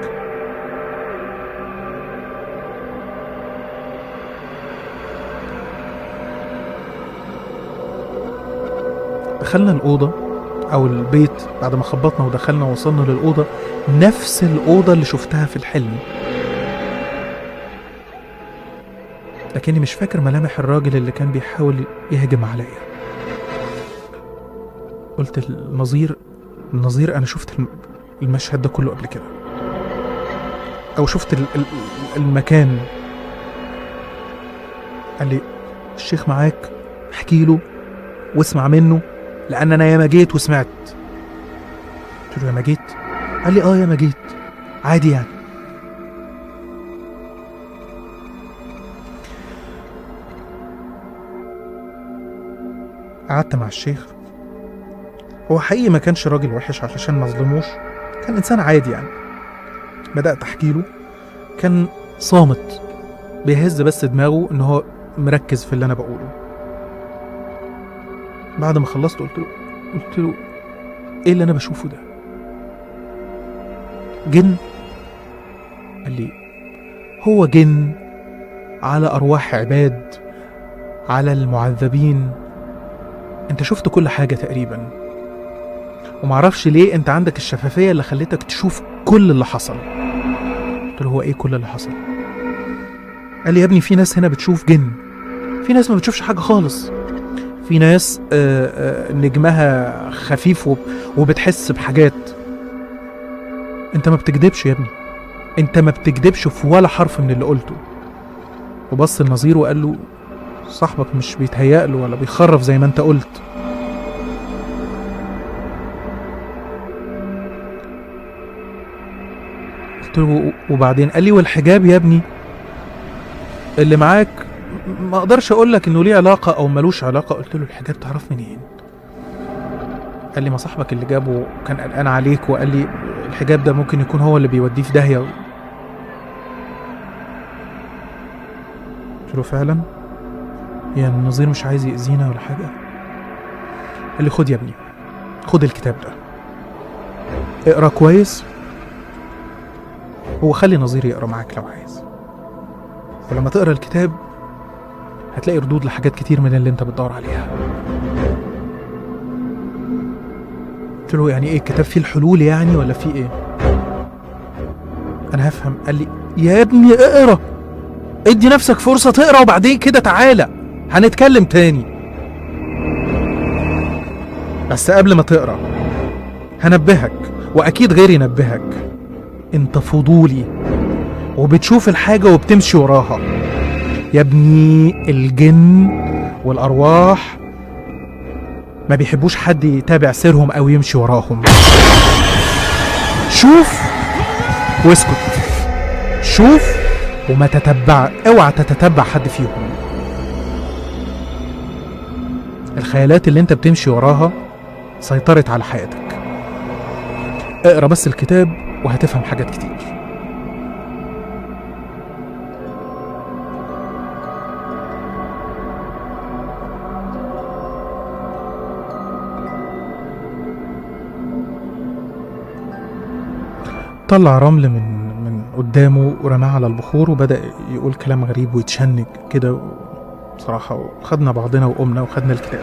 دخلنا الأوضة أو البيت بعد ما خبطنا ودخلنا ووصلنا للأوضة نفس الأوضة اللي شفتها في الحلم لكني مش فاكر ملامح الراجل اللي كان بيحاول يهجم عليا قلت النظير النظير أنا شفت الم- المشهد ده كله قبل كده أو شفت ال- ال- المكان قال لي الشيخ معاك احكي له واسمع منه لان انا ياما جيت وسمعت قلت له ياما جيت قال لي اه ياما جيت عادي يعني قعدت مع الشيخ هو حقيقي ما كانش راجل وحش علشان ما اظلموش كان انسان عادي يعني بدات احكي له كان صامت بيهز بس دماغه ان هو مركز في اللي انا بقوله بعد ما خلصت قلت له قلت له ايه اللي انا بشوفه ده جن قال لي هو جن على ارواح عباد على المعذبين انت شفت كل حاجه تقريبا ومعرفش ليه انت عندك الشفافيه اللي خلتك تشوف كل اللي حصل قلت له هو ايه كل اللي حصل قال لي يا ابني في ناس هنا بتشوف جن في ناس ما بتشوفش حاجه خالص في ناس آه، آه، نجمها خفيف وب- وبتحس بحاجات انت ما بتكدبش يا ابني انت ما بتكدبش في ولا حرف من اللي قلته وبص النظير وقال له صاحبك مش بيتهيأ له ولا بيخرف زي ما انت قلت قلت له وبعدين قال لي والحجاب يا ابني اللي معاك ما اقدرش اقول لك انه ليه علاقه او ملوش علاقه قلت له الحجاب تعرف منين قال لي ما صاحبك اللي جابه كان قلقان عليك وقال لي الحجاب ده ممكن يكون هو اللي بيوديه في داهيه قلت له فعلا يعني النظير مش عايز يأذينا ولا حاجه قال لي خد يا ابني خد الكتاب ده اقرا كويس وخلي نظير يقرا معاك لو عايز ولما تقرا الكتاب هتلاقي ردود لحاجات كتير من اللي انت بتدور عليها قلت له يعني ايه الكتاب فيه الحلول يعني ولا فيه ايه انا هفهم قال لي يا ابني اقرا ادي نفسك فرصة تقرا وبعدين كده تعالى هنتكلم تاني بس قبل ما تقرا هنبهك واكيد غيري ينبهك انت فضولي وبتشوف الحاجة وبتمشي وراها يا ابني الجن والأرواح ما بيحبوش حد يتابع سيرهم أو يمشي وراهم شوف واسكت شوف وما تتبع اوعى تتتبع حد فيهم الخيالات اللي انت بتمشي وراها سيطرت على حياتك اقرا بس الكتاب وهتفهم حاجات كتير طلع رمل من من قدامه ورماه على البخور وبدأ يقول كلام غريب ويتشنج كده بصراحة وخدنا بعضنا وقمنا وخدنا الكتاب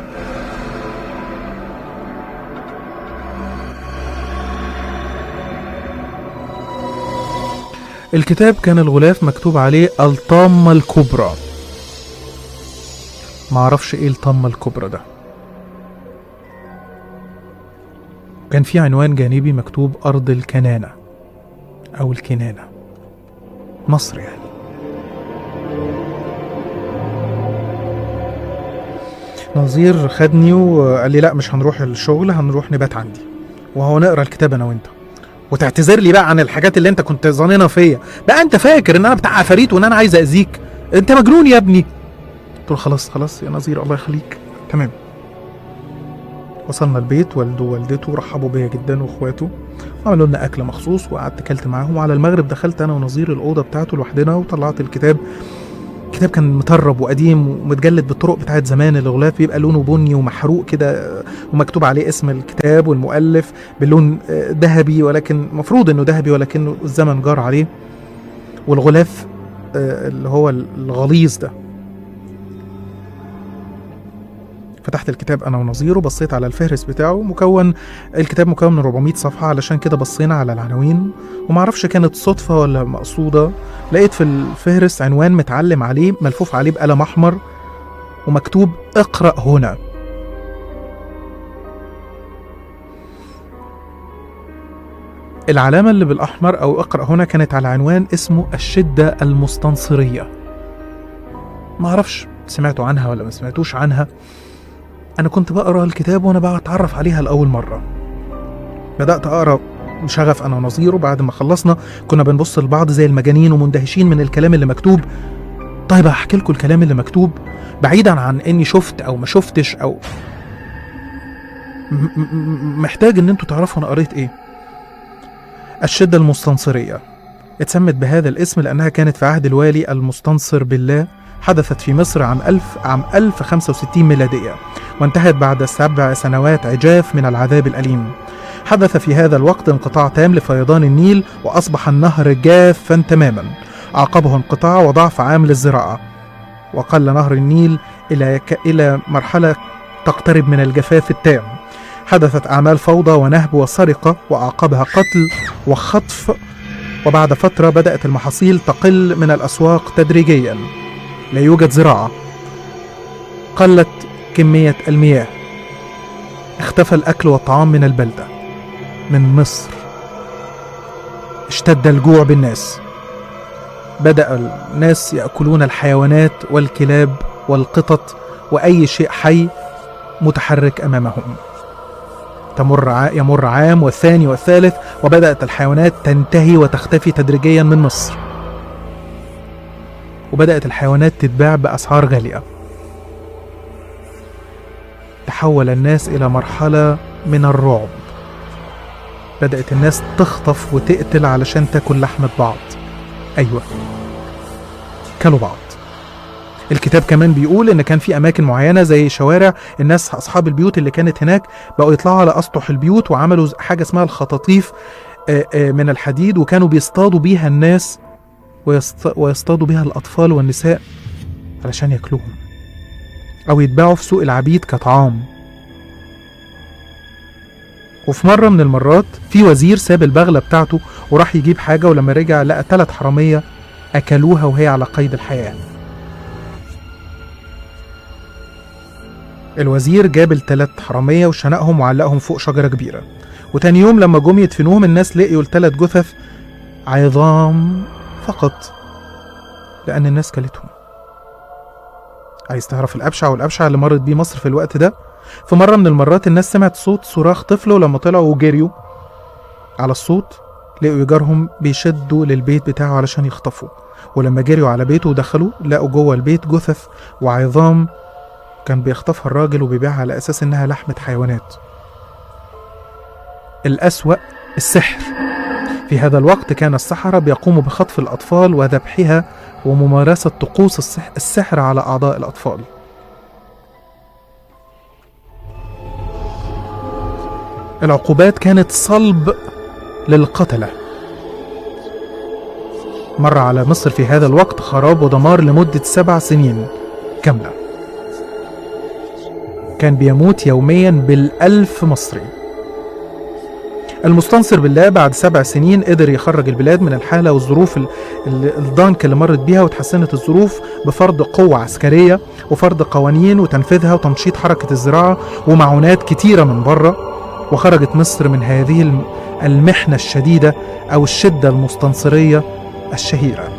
الكتاب كان الغلاف مكتوب عليه الطامة الكبرى معرفش ايه الطامة الكبرى ده كان في عنوان جانبي مكتوب أرض الكنانة أو الكنانة مصر يعني نظير خدني وقال لي لا مش هنروح الشغل هنروح نبات عندي وهو نقرا الكتاب انا وانت وتعتذر لي بقى عن الحاجات اللي انت كنت ظاننها فيا بقى انت فاكر ان انا بتاع عفاريت وان انا عايز اذيك انت مجنون يا ابني قلت له خلاص خلاص يا نظير الله يخليك تمام وصلنا البيت والده ووالدته رحبوا بيا جدا واخواته عملوا لنا اكل مخصوص وقعدت اكلت معاهم وعلى المغرب دخلت انا ونظير الاوضه بتاعته لوحدنا وطلعت الكتاب الكتاب كان مطرب وقديم ومتجلد بالطرق بتاعت زمان الغلاف بيبقى لونه بني ومحروق كده ومكتوب عليه اسم الكتاب والمؤلف بلون آه، ذهبي ولكن مفروض انه ذهبي ولكنه الزمن جار عليه والغلاف آه، اللي هو الغليظ ده فتحت الكتاب انا ونظيره بصيت على الفهرس بتاعه مكون الكتاب مكون من 400 صفحه علشان كده بصينا على العناوين ومعرفش كانت صدفه ولا مقصوده لقيت في الفهرس عنوان متعلم عليه ملفوف عليه بقلم احمر ومكتوب اقرا هنا العلامة اللي بالأحمر أو اقرأ هنا كانت على عنوان اسمه الشدة المستنصرية معرفش سمعتوا عنها ولا ما سمعتوش عنها أنا كنت بقرأ الكتاب وأنا بتعرف عليها لأول مرة بدأت أقرأ بشغف أنا ونظيره بعد ما خلصنا كنا بنبص لبعض زي المجانين ومندهشين من الكلام اللي مكتوب طيب هحكي لكم الكلام اللي مكتوب بعيدا عن اني شفت او ما شفتش او م- م- م- محتاج ان انتوا تعرفوا انا قريت ايه الشدة المستنصرية اتسمت بهذا الاسم لأنها كانت في عهد الوالي المستنصر بالله حدثت في مصر عام 1000 عام 1065 ميلادية وانتهت بعد سبع سنوات عجاف من العذاب الأليم حدث في هذا الوقت انقطاع تام لفيضان النيل وأصبح النهر جافا تماما عقبه انقطاع وضعف عام للزراعة وقل نهر النيل إلى ك... إلى مرحلة تقترب من الجفاف التام حدثت أعمال فوضى ونهب وسرقة وأعقبها قتل وخطف وبعد فترة بدأت المحاصيل تقل من الأسواق تدريجيا لا يوجد زراعة قلت كمية المياه اختفى الأكل والطعام من البلدة من مصر اشتد الجوع بالناس بدأ الناس يأكلون الحيوانات والكلاب والقطط وأي شيء حي متحرك أمامهم تمر ع... يمر عام والثاني والثالث وبدأت الحيوانات تنتهي وتختفي تدريجيا من مصر وبدأت الحيوانات تتباع بأسعار غالية تحول الناس إلى مرحلة من الرعب بدأت الناس تخطف وتقتل علشان تاكل لحمة بعض أيوة كلوا بعض الكتاب كمان بيقول ان كان في اماكن معينه زي شوارع الناس اصحاب البيوت اللي كانت هناك بقوا يطلعوا على اسطح البيوت وعملوا حاجه اسمها الخطاطيف آه، آه، من الحديد وكانوا بيصطادوا بيها الناس ويصط- ويصطادوا بيها الاطفال والنساء علشان ياكلوهم او يتباعوا في سوق العبيد كطعام وفي مرة من المرات في وزير ساب البغلة بتاعته وراح يجيب حاجة ولما رجع لقى تلات حرامية أكلوها وهي على قيد الحياة الوزير جاب التلات حرامية وشنقهم وعلقهم فوق شجرة كبيرة وتاني يوم لما جم يدفنوهم الناس لقيوا التلات جثث عظام فقط لأن الناس كلتهم عايز تعرف الأبشع والأبشع اللي مرت بيه مصر في الوقت ده في مرة من المرات الناس سمعت صوت صراخ طفل ولما طلعوا وجريوا على الصوت لقوا جارهم بيشدوا للبيت بتاعه علشان يخطفوا ولما جريوا على بيته ودخلوا لقوا جوه البيت جثث وعظام كان بيخطفها الراجل وبيبيعها على أساس إنها لحمة حيوانات الأسوأ السحر في هذا الوقت كان السحرة بيقوموا بخطف الأطفال وذبحها وممارسة طقوس السح- السحر على أعضاء الأطفال العقوبات كانت صلب للقتلة مر على مصر في هذا الوقت خراب ودمار لمدة سبع سنين كاملة كان بيموت يوميا بالألف مصري المستنصر بالله بعد سبع سنين قدر يخرج البلاد من الحالة والظروف ال- ال- الضنك اللي مرت بيها وتحسنت الظروف بفرض قوة عسكرية وفرض قوانين وتنفيذها وتنشيط حركة الزراعة ومعونات كتيرة من بره وخرجت مصر من هذه الم- المحنة الشديدة أو الشدة المستنصرية الشهيرة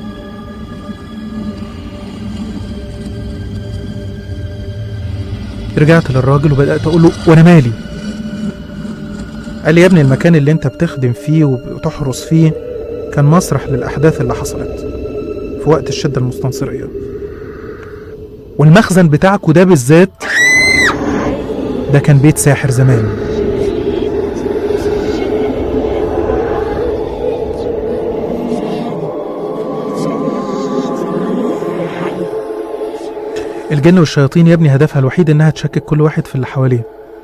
رجعت للراجل وبدأت أقول له وأنا مالي قال لي يا ابني المكان اللي انت بتخدم فيه وتحرس فيه كان مسرح للأحداث اللي حصلت في وقت الشدة المستنصرية والمخزن بتاعك وده بالذات ده كان بيت ساحر زمان الجن والشياطين يا ابني هدفها الوحيد انها تشكك كل واحد في اللي حواليه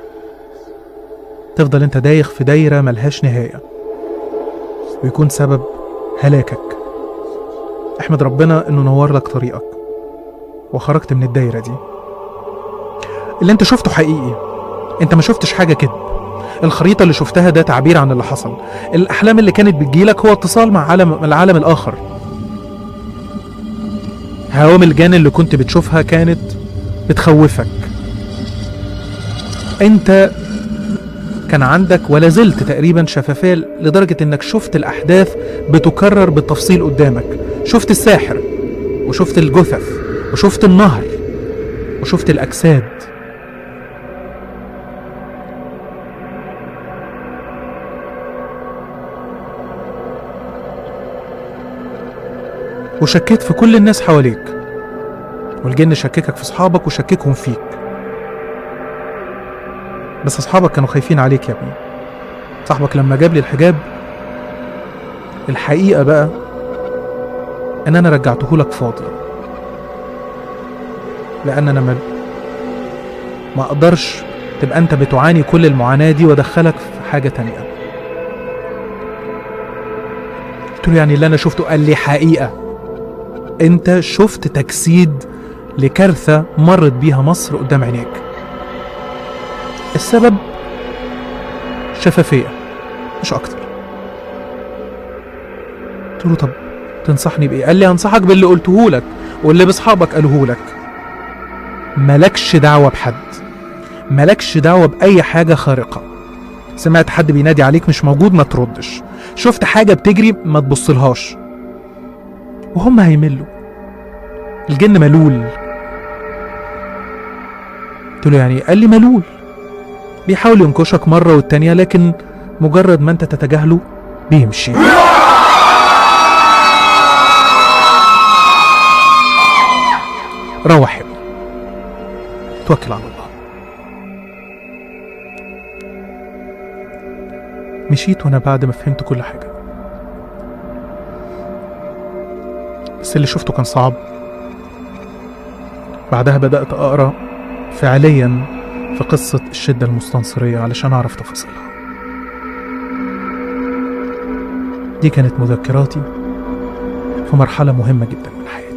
تفضل انت دايخ في دايرة ملهاش نهاية ويكون سبب هلاكك احمد ربنا انه نور لك طريقك وخرجت من الدايرة دي اللي انت شفته حقيقي انت ما شفتش حاجة كده الخريطة اللي شفتها ده تعبير عن اللي حصل الأحلام اللي كانت بتجيلك هو اتصال مع عالم العالم الآخر هوام الجان اللي كنت بتشوفها كانت بتخوفك انت كان عندك ولا زلت تقريبا شفافية لدرجة انك شفت الأحداث بتكرر بالتفصيل قدامك شفت الساحر وشفت الجثث وشفت النهر وشفت الأجساد وشكيت في كل الناس حواليك والجن شككك في أصحابك وشككهم فيك بس أصحابك كانوا خايفين عليك يا ابني صاحبك لما جاب لي الحجاب الحقيقة بقى إن أنا رجعته لك فاضي لأن أنا ما ما أقدرش تبقى أنت بتعاني كل المعاناة دي وأدخلك في حاجة تانية قلت له يعني اللي أنا شفته قال لي حقيقة أنت شفت تجسيد لكارثة مرت بيها مصر قدام عينيك السبب شفافية مش أكتر قلت له طب تنصحني بإيه؟ قال لي أنصحك باللي قلته لك واللي بأصحابك قالوه لك ملكش دعوة بحد ملكش دعوة بأي حاجة خارقة سمعت حد بينادي عليك مش موجود ما تردش شفت حاجة بتجري ما تبصلهاش وهم هيملوا الجن ملول قلت له يعني إيه؟ قال لي ملول بيحاول ينكشك مرة والتانية لكن مجرد ما انت تتجاهله بيمشي روح يا ابني توكل على الله مشيت وانا بعد ما فهمت كل حاجة بس اللي شفته كان صعب بعدها بدأت أقرأ فعليا في قصة الشدة المستنصرية علشان أعرف تفاصيلها دي كانت مذكراتي في مرحلة مهمة جدا من حياتي